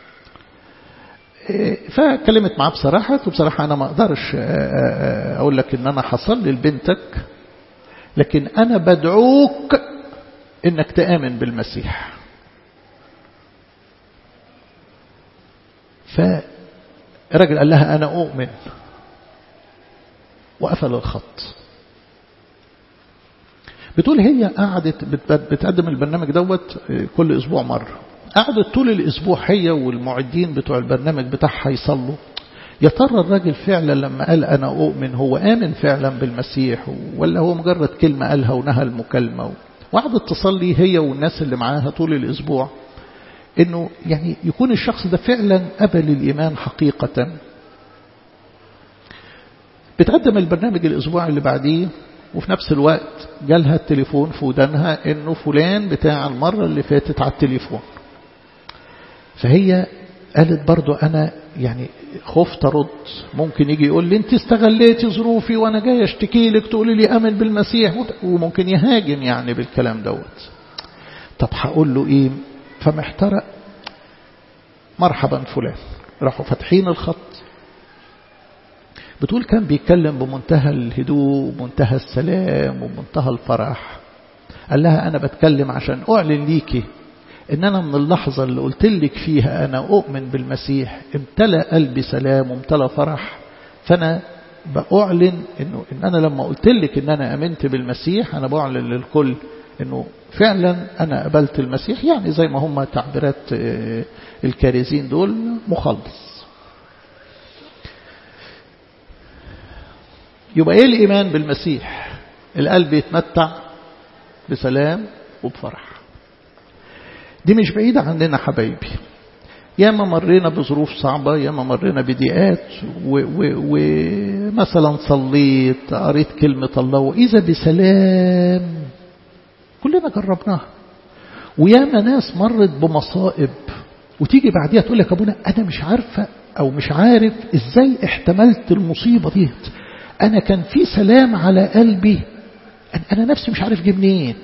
فكلمت معاه بصراحة وبصراحة أنا ما أقدرش أقول لك إن أنا هصلي لبنتك لكن أنا بدعوك انك تآمن بالمسيح فالراجل قال لها أنا أؤمن وقفل الخط بتقول هي قعدت بتقدم البرنامج دوت كل أسبوع مرة قعدت طول الأسبوع هي والمعدين بتوع البرنامج بتاعها يصلوا يا ترى الراجل فعلا لما قال أنا أؤمن هو آمن فعلا بالمسيح ولا هو مجرد كلمة قالها ونهى المكالمة وقعدت تصلي هي والناس اللي معاها طول الأسبوع انه يعني يكون الشخص ده فعلا قبل الايمان حقيقة بتقدم البرنامج الاسبوع اللي بعديه وفي نفس الوقت جالها التليفون في ودانها انه فلان بتاع المرة اللي فاتت على التليفون فهي قالت برضو انا يعني خفت ارد ممكن يجي يقول لي انت استغليتي ظروفي وانا جاي اشتكي لك تقولي لي امن بالمسيح وممكن يهاجم يعني بالكلام دوت طب هقول له ايه فمحترق مرحبا فلان راحوا فاتحين الخط بتقول كان بيتكلم بمنتهى الهدوء ومنتهى السلام ومنتهى الفرح قال لها أنا بتكلم عشان أعلن ليكي إن أنا من اللحظة اللي قلت لك فيها أنا أؤمن بالمسيح امتلأ قلبي سلام وامتلأ فرح فأنا بأعلن إنه إن أنا لما قلت لك إن أنا أمنت بالمسيح أنا بعلن للكل إنه فعلا أنا قبلت المسيح يعني زي ما هم تعبيرات الكارزين دول مخلص يبقى إيه الإيمان بالمسيح القلب يتمتع بسلام وبفرح دي مش بعيدة عننا حبايبي ياما مرينا بظروف صعبة ياما مرينا بضيقات ومثلا صليت قريت كلمة الله وإذا بسلام كلنا جربناها وياما ناس مرت بمصائب وتيجي بعديها تقول لك ابونا انا مش عارفه او مش عارف ازاي احتملت المصيبه ديت انا كان في سلام على قلبي انا نفسي مش عارف جه منين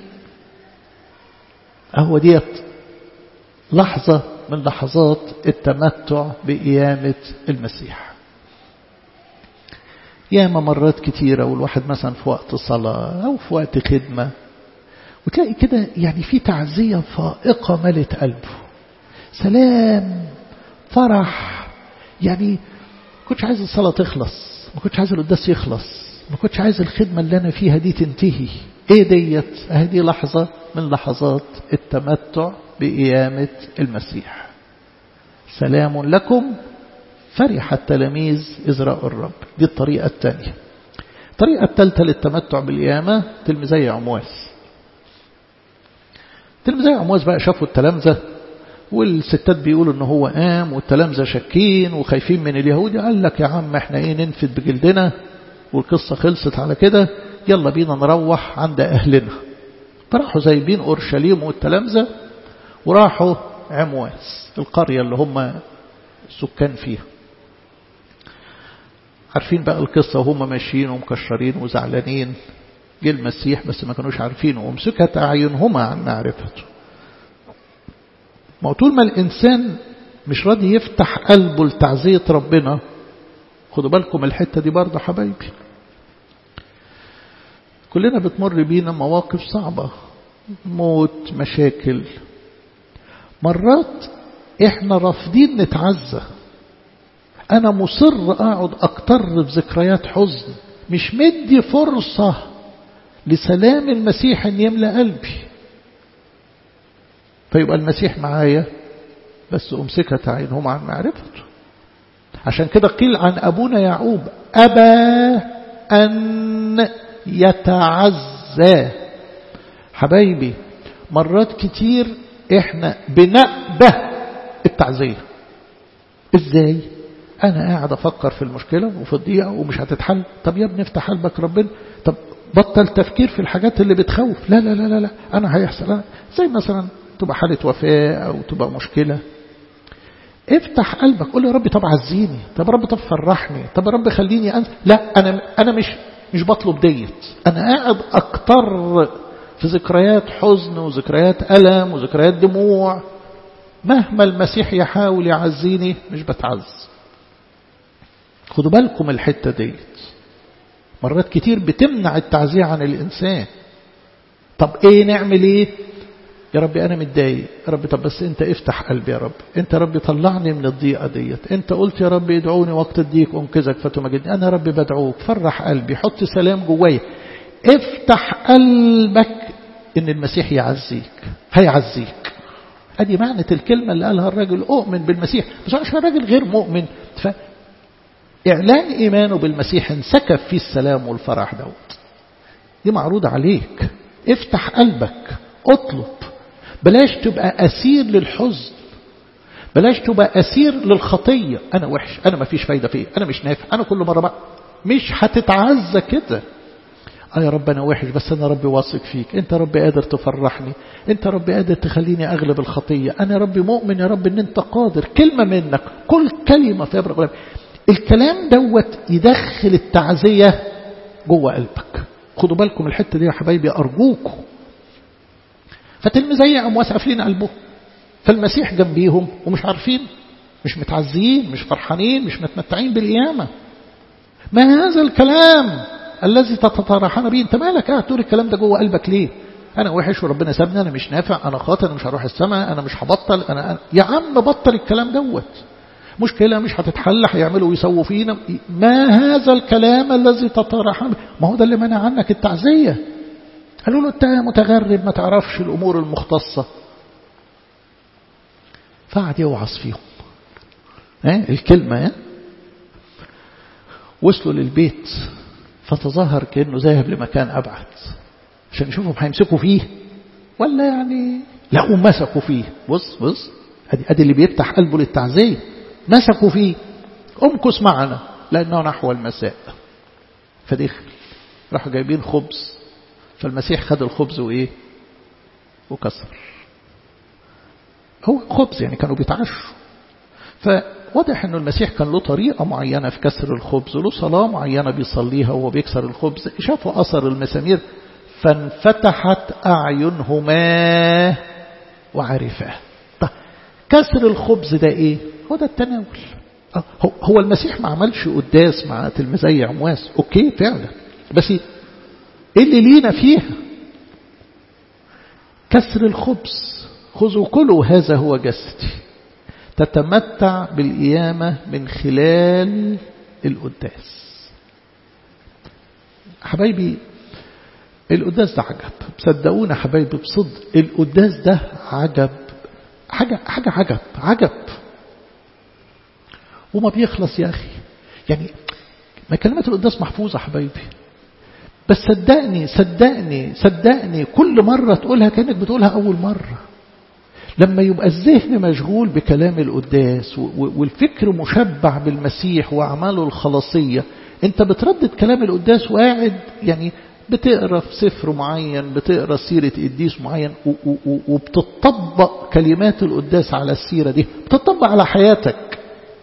اهو ديت لحظه من لحظات التمتع بقيامه المسيح ياما مرات كتيره والواحد مثلا في وقت صلاه او في وقت خدمه وتلاقي كده يعني في تعزية فائقة ملت قلبه سلام فرح يعني كنتش عايز الصلاة تخلص ما كنتش عايز القداس يخلص ما كنتش عايز الخدمة اللي أنا فيها دي تنتهي ايه ديت هذه لحظة من لحظات التمتع بقيامة المسيح سلام لكم فرح التلاميذ إذ رأوا الرب دي الطريقة الثانية الطريقة الثالثة للتمتع بالقيامة تلميذي عمواس تلميذي عمواس بقى شافوا التلامذة والستات بيقولوا ان هو قام والتلامذة شاكين وخايفين من اليهود قال لك يا عم احنا ايه ننفد بجلدنا والقصة خلصت على كده يلا بينا نروح عند اهلنا فراحوا زايبين اورشليم والتلامذة وراحوا عمواس القرية اللي هم السكان فيها عارفين بقى القصة وهم ماشيين ومكشرين وزعلانين جه المسيح بس ما كانوش عارفينه ومسكت أعينهما عن معرفته ما طول ما الإنسان مش راضي يفتح قلبه لتعزية ربنا خدوا بالكم الحتة دي برضه حبايبي كلنا بتمر بينا مواقف صعبة موت مشاكل مرات احنا رافضين نتعزى انا مصر اقعد اكتر في ذكريات حزن مش مدي فرصة لسلام المسيح ان يملأ قلبي فيبقى المسيح معايا بس أمسكت عينهم عن معرفته عشان كده قيل عن أبونا يعقوب أبى أن يتعزى حبايبي مرات كتير احنا بنأبه التعزية ازاي انا قاعد افكر في المشكلة وفي الضيقة ومش هتتحل طب يا ابني افتح قلبك ربنا طب بطل تفكير في الحاجات اللي بتخوف لا لا لا لا, لا. انا هيحصل أنا. زي مثلا تبقى حالة وفاة او تبقى مشكلة افتح قلبك قول يا رب طب عزيني طب يا رب طب فرحني طب يا رب خليني أنزل لا انا انا مش مش بطلب ديت انا قاعد اكتر في ذكريات حزن وذكريات ألم وذكريات دموع مهما المسيح يحاول يعزيني مش بتعز خدوا بالكم الحتة ديت مرات كتير بتمنع التعزية عن الإنسان طب ايه نعمل ايه يا رب أنا متضايق يا رب طب بس أنت افتح قلبي يا رب أنت يا رب طلعني من الضيقة ديت أنت قلت يا رب ادعوني وقت الضيق أنقذك فتمجدني أنا يا رب بدعوك فرح قلبي حط سلام جوايا افتح قلبك إن المسيح يعزيك هيعزيك ادي معنى الكلمة اللي قالها الراجل أؤمن بالمسيح بس عشان الراجل غير مؤمن فإعلان إيمانه بالمسيح انسكب فيه السلام والفرح دوت دي معروضة عليك افتح قلبك اطلب بلاش تبقى أسير للحزن بلاش تبقى أسير للخطية أنا وحش أنا ما فيش فايدة فيه أنا مش نافع أنا كل مرة بقى مش هتتعزى كده آه يا رب أنا وحش بس أنا ربي واثق فيك أنت رب قادر تفرحني أنت رب قادر تخليني أغلب الخطية أنا رب مؤمن يا رب أن أنت قادر كلمة منك كل كلمة في أبرق قلب الكلام دوت يدخل التعزية جوه قلبك خدوا بالكم الحتة دي يا حبايبي أرجوكم فتلميذي أمواس قافلين قلبه فالمسيح جنبيهم ومش عارفين مش متعزيين مش فرحانين مش متمتعين بالقيامة ما هذا الكلام الذي تتطرحنا به انت مالك قاعد تقول الكلام ده جوه قلبك ليه انا وحش وربنا سابني انا مش نافع انا خاطئ انا مش هروح السماء انا مش هبطل أنا, انا يا عم بطل الكلام دوت مشكلة مش هتتحل هيعملوا ويسووا فينا ما هذا الكلام الذي تطرحنا ما هو ده اللي منع عنك التعزية قالوا له انت متغرب ما تعرفش الامور المختصة فقعد يوعظ فيهم ها الكلمة ها وصلوا للبيت فتظاهر كأنه ذاهب لمكان أبعد عشان يشوفهم هيمسكوا فيه ولا يعني لا مسكوا فيه بص بص ادي ادي اللي بيفتح قلبه للتعزية مسكوا فيه امكس معنا لأنه نحو المساء فدخل راحوا جايبين خبز فالمسيح خد الخبز وإيه وكسر هو خبز يعني كانوا بيتعشوا فواضح أنه المسيح كان له طريقة معينة في كسر الخبز له صلاة معينة بيصليها وهو بيكسر الخبز شافوا أثر المسامير فانفتحت أعينهما وعرفاه طيب كسر الخبز ده إيه هو ده التناول هو المسيح ما عملش قداس مع تلميذي عمواس أوكي فعلا بس إيه اللي لينا فيها كسر الخبز خذوا كلوا هذا هو جسدي تتمتع بالقيامة من خلال القداس حبايبي القداس ده عجب صدقونا حبايبي بصدق القداس ده عجب حاجة, حاجة عجب عجب وما بيخلص يا أخي يعني ما كلمات القداس محفوظة حبايبي بس صدقني صدقني صدقني كل مرة تقولها كأنك بتقولها أول مرة لما يبقى الذهن مشغول بكلام القداس والفكر مشبع بالمسيح وأعماله الخلاصية انت بتردد كلام القداس وقاعد يعني بتقرا في سفر معين بتقرا سيرة قديس معين وبتطبق كلمات القداس على السيرة دي بتطبق على حياتك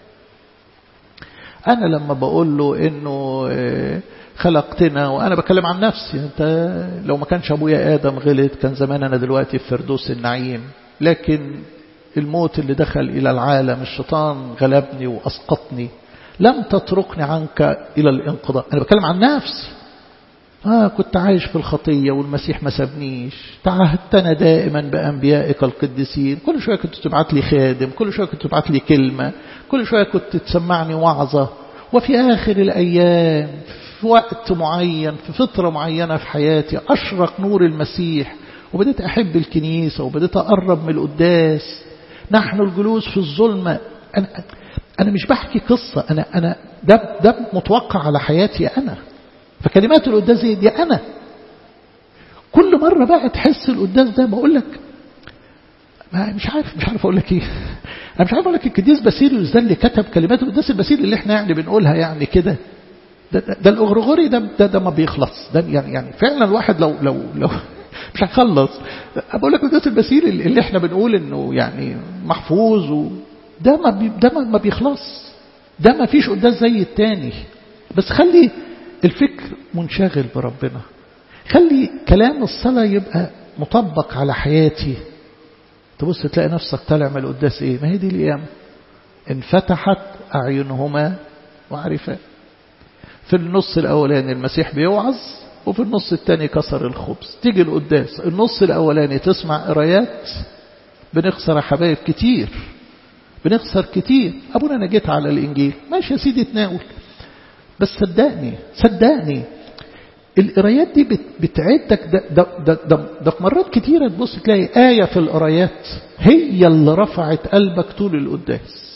أنا لما بقول له إنه خلقتنا وأنا بكلم عن نفسي أنت لو ما كانش أبويا آدم غلط كان زمان أنا دلوقتي في فردوس النعيم لكن الموت اللي دخل إلى العالم الشيطان غلبني وأسقطني لم تتركني عنك إلى الانقضاء أنا بتكلم عن نفسي آه كنت عايش في الخطية والمسيح ما سابنيش تعهدتنا دائما بأنبيائك القديسين كل شوية كنت تبعت لي خادم كل شوية كنت تبعت لي كلمة كل شوية كنت تسمعني وعظة وفي آخر الأيام في وقت معين في فترة معينة في حياتي أشرق نور المسيح وبدأت أحب الكنيسة وبدأت أقرب من القداس نحن الجلوس في الظلمة أنا, أنا مش بحكي قصة أنا, أنا ده, ده متوقع على حياتي أنا فكلمات القداس دي, دي أنا كل مرة بقى تحس القداس ده بقول لك ما مش عارف مش عارف أقول لك إيه أنا مش عارف أقول لك القديس باسيليوس ده اللي كتب كلمات القداس الباسيلي اللي إحنا يعني بنقولها يعني كده ده, ده, ده الأغرغوري ده, ده ده ما بيخلص ده يعني يعني فعلا الواحد لو لو لو مش هنخلص بقول لك القداس الباسيلي اللي إحنا بنقول إنه يعني محفوظ و ده ما بي ده ما بيخلص ده ما فيش قداس زي التاني بس خلي الفكر منشغل بربنا خلي كلام الصلاة يبقى مطبق على حياتي تبص تلاقي نفسك طالع من القداس ايه ما هي دي القيامة انفتحت أعينهما وعرفا في النص الأولاني المسيح بيوعظ وفي النص الثاني كسر الخبز تيجي القداس النص الأولاني تسمع قرايات بنخسر يا حبايب كتير بنخسر كتير أبونا أنا جيت على الإنجيل ماشي يا سيدي تناول بس صدقني صدقني القرايات دي بتعدك ده, ده, ده, ده, ده في مرات كتيرة تبص تلاقي آية في القرايات هي اللي رفعت قلبك طول القداس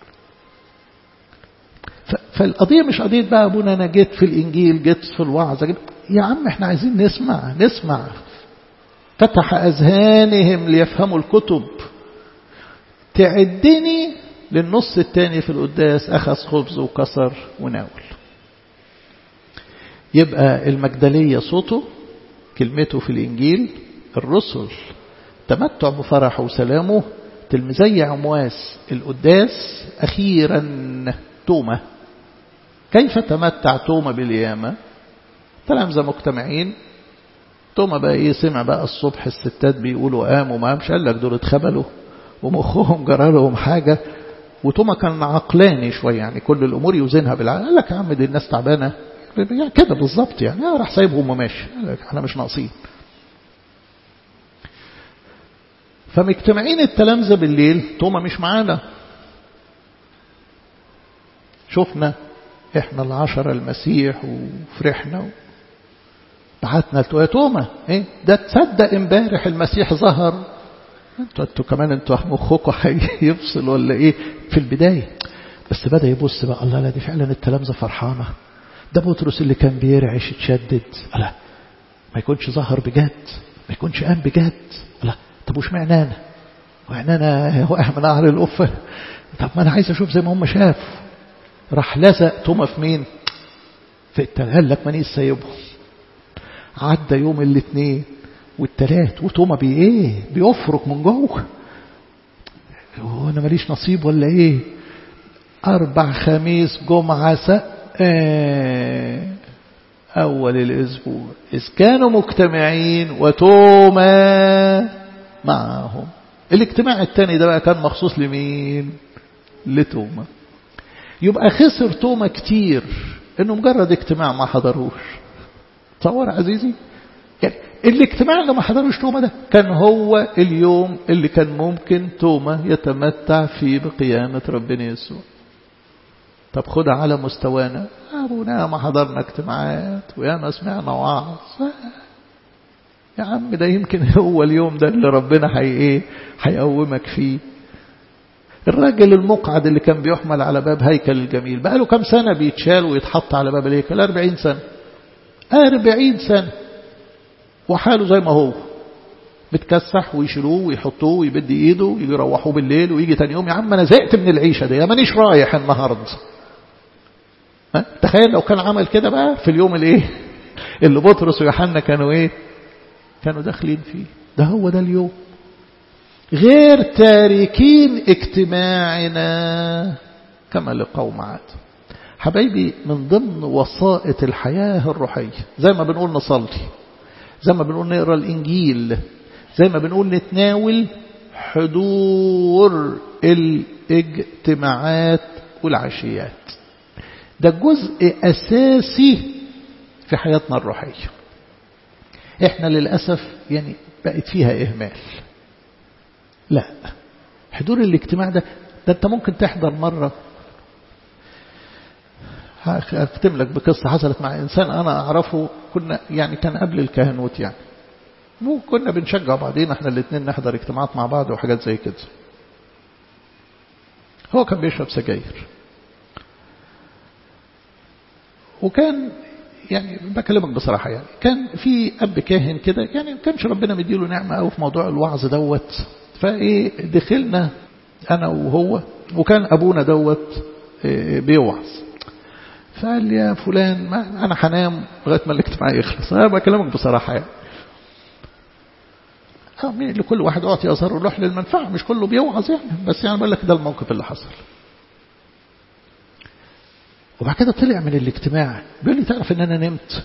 فالقضية مش قضية بقى أبونا أنا جيت في الإنجيل جيت في الوعظة جيت يا عم احنا عايزين نسمع نسمع فتح أذهانهم ليفهموا الكتب تعدني للنص الثاني في القداس أخذ خبز وكسر وناول يبقى المجدلية صوته كلمته في الإنجيل الرسل تمتع بفرحه وسلامه تلميذي عمواس القداس أخيرا تومة كيف تمتع تومة باليامة تلامذة مجتمعين توما بقى ايه سمع بقى الصبح الستات بيقولوا قاموا ما قامش قال لك دول اتخبلوا ومخهم جرى لهم حاجة وتوما كان عقلاني شوية يعني كل الأمور يوزنها بالعقل قال لك يا عم دي الناس تعبانة يعني كده بالظبط يعني راح سايبهم وماشي احنا مش ناقصين فمجتمعين التلامذة بالليل توما مش معانا شفنا احنا العشرة المسيح وفرحنا بعتنا يا توما ايه ده تصدق امبارح المسيح ظهر انتوا انتوا كمان انتوا مخكم هيفصل ولا ايه في البدايه بس بدا يبص بقى الله لا دي فعلا التلامذه فرحانه ده بطرس اللي كان بيرعش اتشدد لا ما يكونش ظهر بجد ما يكونش قام بجد لا طب وش معنى انا واحنا انا واقع من قعر القفه طب ما انا عايز اشوف زي ما هم شافوا راح لزق توما في مين في التل قال لك مانيش سايبهم عدى يوم الاثنين والتلات وتوما بي ايه بيفرك من جوه هو انا ماليش نصيب ولا ايه اربع خميس جمعة سق آه اول الاسبوع اذ كانوا مجتمعين وتوما معهم الاجتماع الثاني ده بقى كان مخصوص لمين لتوما يبقى خسر توما كتير انه مجرد اجتماع ما حضروش تصور عزيزي يعني الاجتماع اللي ما حضروش توما ده كان هو اليوم اللي كان ممكن توما يتمتع فيه بقيامة ربنا يسوع طب خدها على مستوانا أبونا ما حضرنا اجتماعات ويا ما سمعنا وعظ يا عم ده يمكن هو اليوم ده اللي ربنا حي ايه هيقومك فيه الراجل المقعد اللي كان بيحمل على باب هيكل الجميل بقى له كم سنة بيتشال ويتحط على باب الهيكل أربعين سنة أربعين سنة وحاله زي ما هو بتكسح ويشيلوه ويحطوه ويبد ايده ويجي يروحوه بالليل ويجي تاني يوم يا عم انا زهقت من العيشه دي مانيش رايح النهارده تخيل لو كان عمل كده بقى في اليوم الايه اللي بطرس ويوحنا كانوا ايه كانوا داخلين فيه ده هو ده اليوم غير تاركين اجتماعنا كما لقوم عاد حبايبي من ضمن وسائط الحياة الروحية زي ما بنقول نصلي زي ما بنقول نقرأ الإنجيل زي ما بنقول نتناول حضور الاجتماعات والعشيات ده جزء أساسي في حياتنا الروحية احنا للأسف يعني بقت فيها إهمال لا حضور الاجتماع ده ده انت ممكن تحضر مرة هختم لك بقصة حصلت مع إنسان أنا أعرفه كنا يعني كان قبل الكهنوت يعني وكنا بنشجع بعضين احنا الاثنين نحضر اجتماعات مع بعض وحاجات زي كده هو كان بيشرب سجاير وكان يعني بكلمك بصراحة يعني كان في أب كاهن كده يعني ما كانش ربنا مديله نعمة أو في موضوع الوعظ دوت فإيه دخلنا أنا وهو وكان أبونا دوت بيوعظ فقال لي يا فلان ما أنا هنام لغاية ما الاجتماع يخلص أنا بكلمك بصراحة يعني لكل واحد أعطي أثر روح للمنفعة مش كله بيوعظ يعني بس يعني بقول لك ده الموقف اللي حصل وبعد كده طلع من الاجتماع بيقول لي تعرف ان انا نمت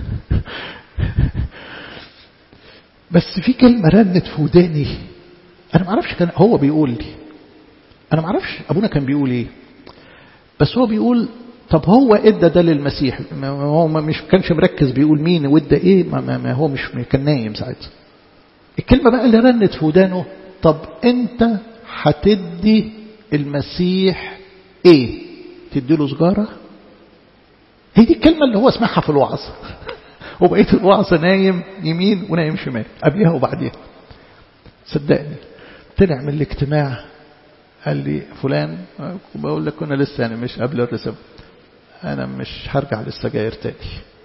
بس في كلمة رنت في وداني انا ما اعرفش كان هو بيقول لي انا ما اعرفش ابونا كان بيقول ايه بس هو بيقول طب هو ادى ده للمسيح هو مش كانش مركز بيقول مين وادى ايه ما, ما, ما هو مش كان نايم ساعتها الكلمة بقى اللي رنت في ودانه طب انت هتدي المسيح ايه تدي له سجارة هي دي الكلمة اللي هو سمعها في الوعظ وبقيت الوعظ نايم يمين ونايم شمال قبلها وبعديها صدقني طلع من الاجتماع قال لي فلان بقول لك كنا لسه يعني مش قبل الرسم انا مش هرجع للسجاير تاني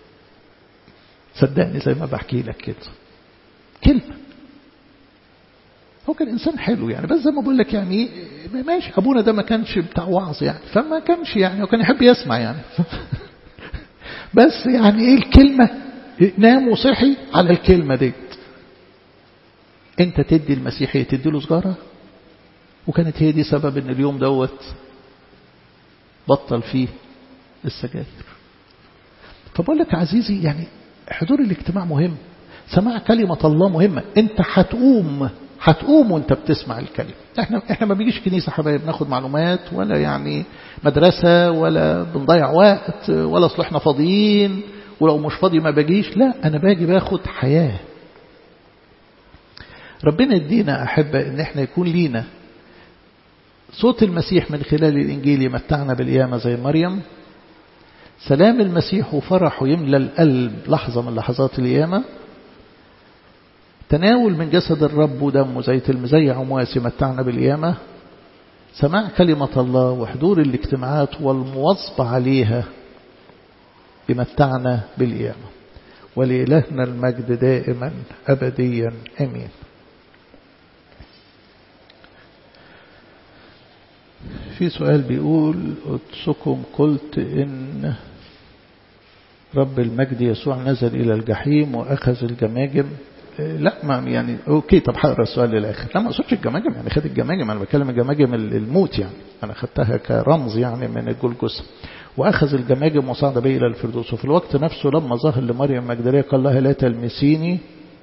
صدقني زي ما بحكي لك كده كلمة هو كان إنسان حلو يعني بس زي ما بقول لك يعني ماشي أبونا ده ما كانش بتاع وعظ يعني فما كانش يعني وكان يحب يسمع يعني بس يعني إيه الكلمة نام وصحي على الكلمة ديت أنت تدي المسيحية تدي له سجارة وكانت هي دي سبب ان اليوم دوت بطل فيه السجاير فبقول لك عزيزي يعني حضور الاجتماع مهم سماع كلمة الله مهمة انت هتقوم هتقوم وانت بتسمع الكلمة احنا احنا ما بيجيش كنيسة حبايب ناخد معلومات ولا يعني مدرسة ولا بنضيع وقت ولا اصل احنا فاضيين ولو مش فاضي ما باجيش لا انا باجي باخد حياة ربنا يدينا أحبة ان احنا يكون لينا صوت المسيح من خلال الإنجيل يمتعنا بالقيامة زي مريم سلام المسيح وفرحه يملى القلب لحظة من لحظات القيامة تناول من جسد الرب ودمه زي المزيع ومواس يمتعنا بالقيامة سماع كلمة الله وحضور الاجتماعات والمواظبة عليها يمتعنا بالقيامة ولإلهنا المجد دائما أبديا أمين في سؤال بيقول قدسكم قلت إن رب المجد يسوع نزل إلى الجحيم وأخذ الجماجم لا ما يعني أوكي طب هقرا السؤال للآخر لا ما أقصدش الجماجم يعني خد الجماجم أنا بتكلم الجماجم الموت يعني أنا خدتها كرمز يعني من الجلجسة وأخذ الجماجم وصعد به إلى الفردوس وفي الوقت نفسه لما ظهر لمريم المجدلية قال لها لا تلمسيني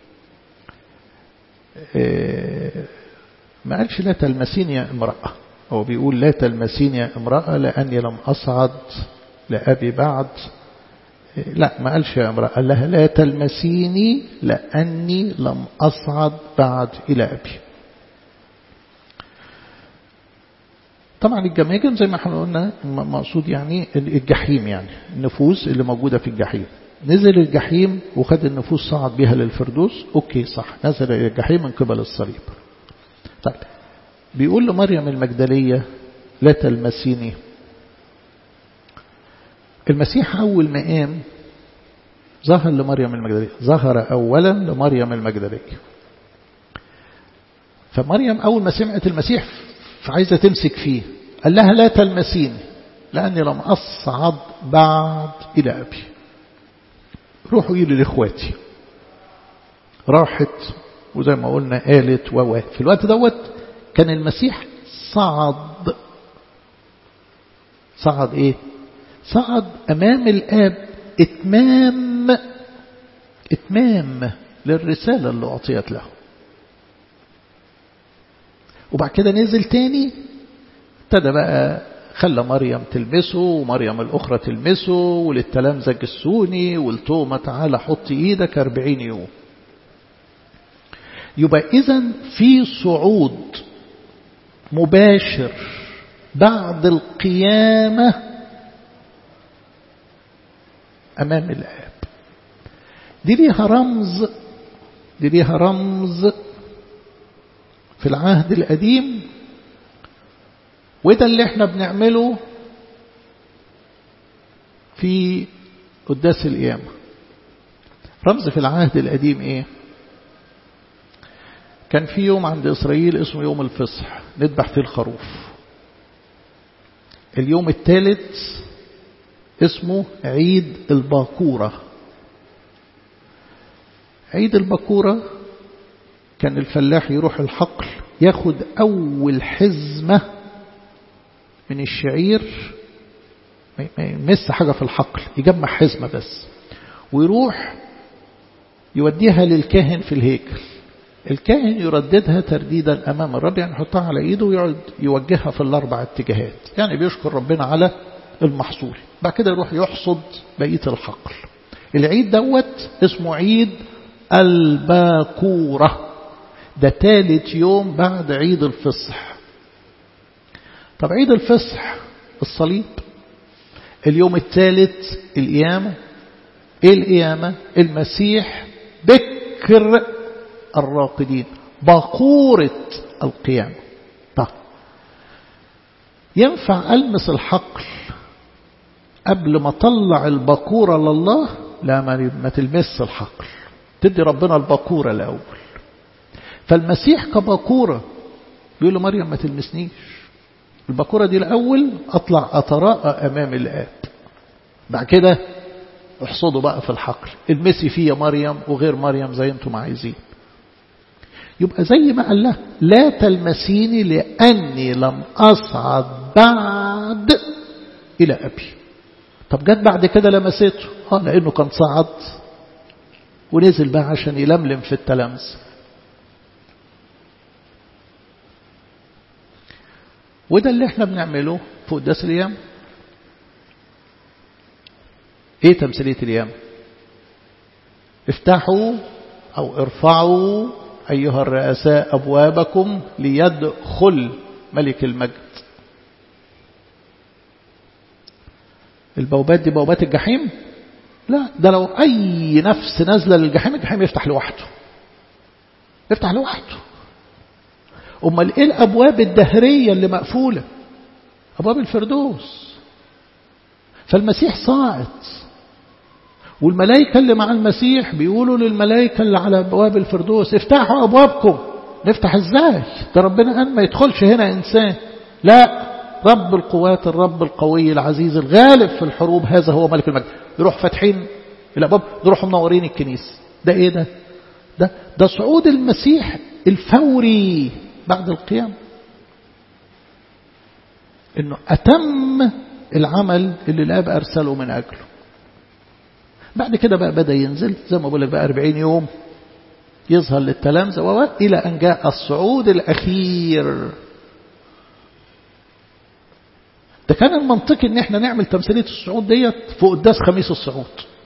ما قالش لا تلمسيني يا امرأة هو بيقول لا تلمسيني يا امرأة لأني لم أصعد لأبي بعد لا ما قالش يا امرأة قال لها لا تلمسيني لأني لم أصعد بعد إلى أبي طبعا الجماجم زي ما احنا قلنا مقصود يعني الجحيم يعني النفوس اللي موجودة في الجحيم نزل الجحيم وخد النفوس صعد بها للفردوس اوكي صح نزل الى الجحيم من قبل الصليب طيب بيقول لمريم المجدلية لا تلمسيني المسيح أول ما قام ظهر لمريم المجدلية ظهر أولا لمريم المجدلية فمريم أول ما سمعت المسيح فعايزة تمسك فيه قال لها لا تلمسيني لأني لم أصعد بعد إلى أبي روحوا إلي لإخواتي راحت وزي ما قلنا قالت و في الوقت دوت كان المسيح صعد صعد ايه صعد امام الاب اتمام اتمام للرسالة اللي اعطيت له وبعد كده نزل تاني ابتدى بقى خلى مريم تلمسه ومريم الأخرى تلمسه وللتلامذة جسوني والتومة تعالى حط إيدك أربعين يوم يبقى إذا في صعود مباشر بعد القيامة أمام الآب دي ليها رمز دي ليها رمز في العهد القديم وده اللي احنا بنعمله في قداس القيامة رمز في العهد القديم ايه كان في يوم عند إسرائيل اسمه يوم الفصح نذبح فيه الخروف اليوم الثالث اسمه عيد الباكورة عيد الباكورة كان الفلاح يروح الحقل ياخد أول حزمة من الشعير ما يمس حاجة في الحقل يجمع حزمة بس ويروح يوديها للكاهن في الهيكل الكاهن يرددها ترديدا أمام الرب يعني يحطها على إيده ويقعد يوجهها في الأربع اتجاهات يعني بيشكر ربنا على المحصول بعد كده يروح يحصد بقية الحقل العيد دوت اسمه عيد الباكورة ده ثالث يوم بعد عيد الفصح طب عيد الفصح الصليب اليوم الثالث القيامة ايه القيامة المسيح بكر الراقدين باكورة القيامة طب ينفع ألمس الحقل قبل ما طلع الباكورة لله لا ما تلمس الحقل تدي ربنا الباكورة الأول فالمسيح كباكورة بيقول له مريم ما تلمسنيش الباكورة دي الأول أطلع أتراءى أمام الآب بعد كده احصدوا بقى في الحقل المسي فيه مريم وغير مريم زي انتم عايزين يبقى زي ما قال له لا تلمسيني لأني لم أصعد بعد إلى أبي طب جت بعد كده لمسته اه لأنه كان صعد ونزل بقى عشان يلملم في التلامس وده اللي احنا بنعمله في قداس الأيام ايه تمثيلية الأيام افتحوا أو ارفعوا أيها الرؤساء أبوابكم ليدخل ملك المجد البوابات دي بوابات الجحيم لا ده لو أي نفس نازلة للجحيم الجحيم يفتح لوحده يفتح لوحده أمال إيه الأبواب الدهرية اللي مقفولة أبواب الفردوس فالمسيح صاعد والملائكة اللي مع المسيح بيقولوا للملائكة اللي على أبواب الفردوس افتحوا أبوابكم نفتح ازاي ده ربنا قال ما يدخلش هنا إنسان لا رب القوات الرب القوي العزيز الغالب في الحروب هذا هو ملك المجد يروح فاتحين الأبواب يروحوا منورين الكنيسة ده ايه ده ده ده صعود المسيح الفوري بعد القيام انه اتم العمل اللي الاب ارسله من اجله بعد كده بقى بدا ينزل زي ما بقول لك بقى 40 يوم يظهر للتلامذه الى ان جاء الصعود الاخير ده كان المنطقي ان احنا نعمل تمثيليه الصعود ديت في قداس خميس الصعود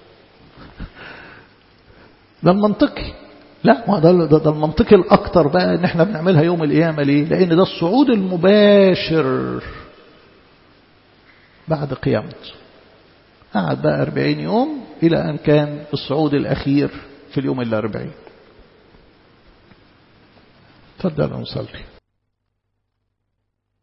ده المنطقي لا ما ده, ده, ده المنطقي الأكتر بقى إن احنا بنعملها يوم القيامة ليه لأن ده الصعود المباشر بعد قيامته قعد بقى أربعين يوم إلى أن كان الصعود الأخير في اليوم الأربعين تفضل نصلي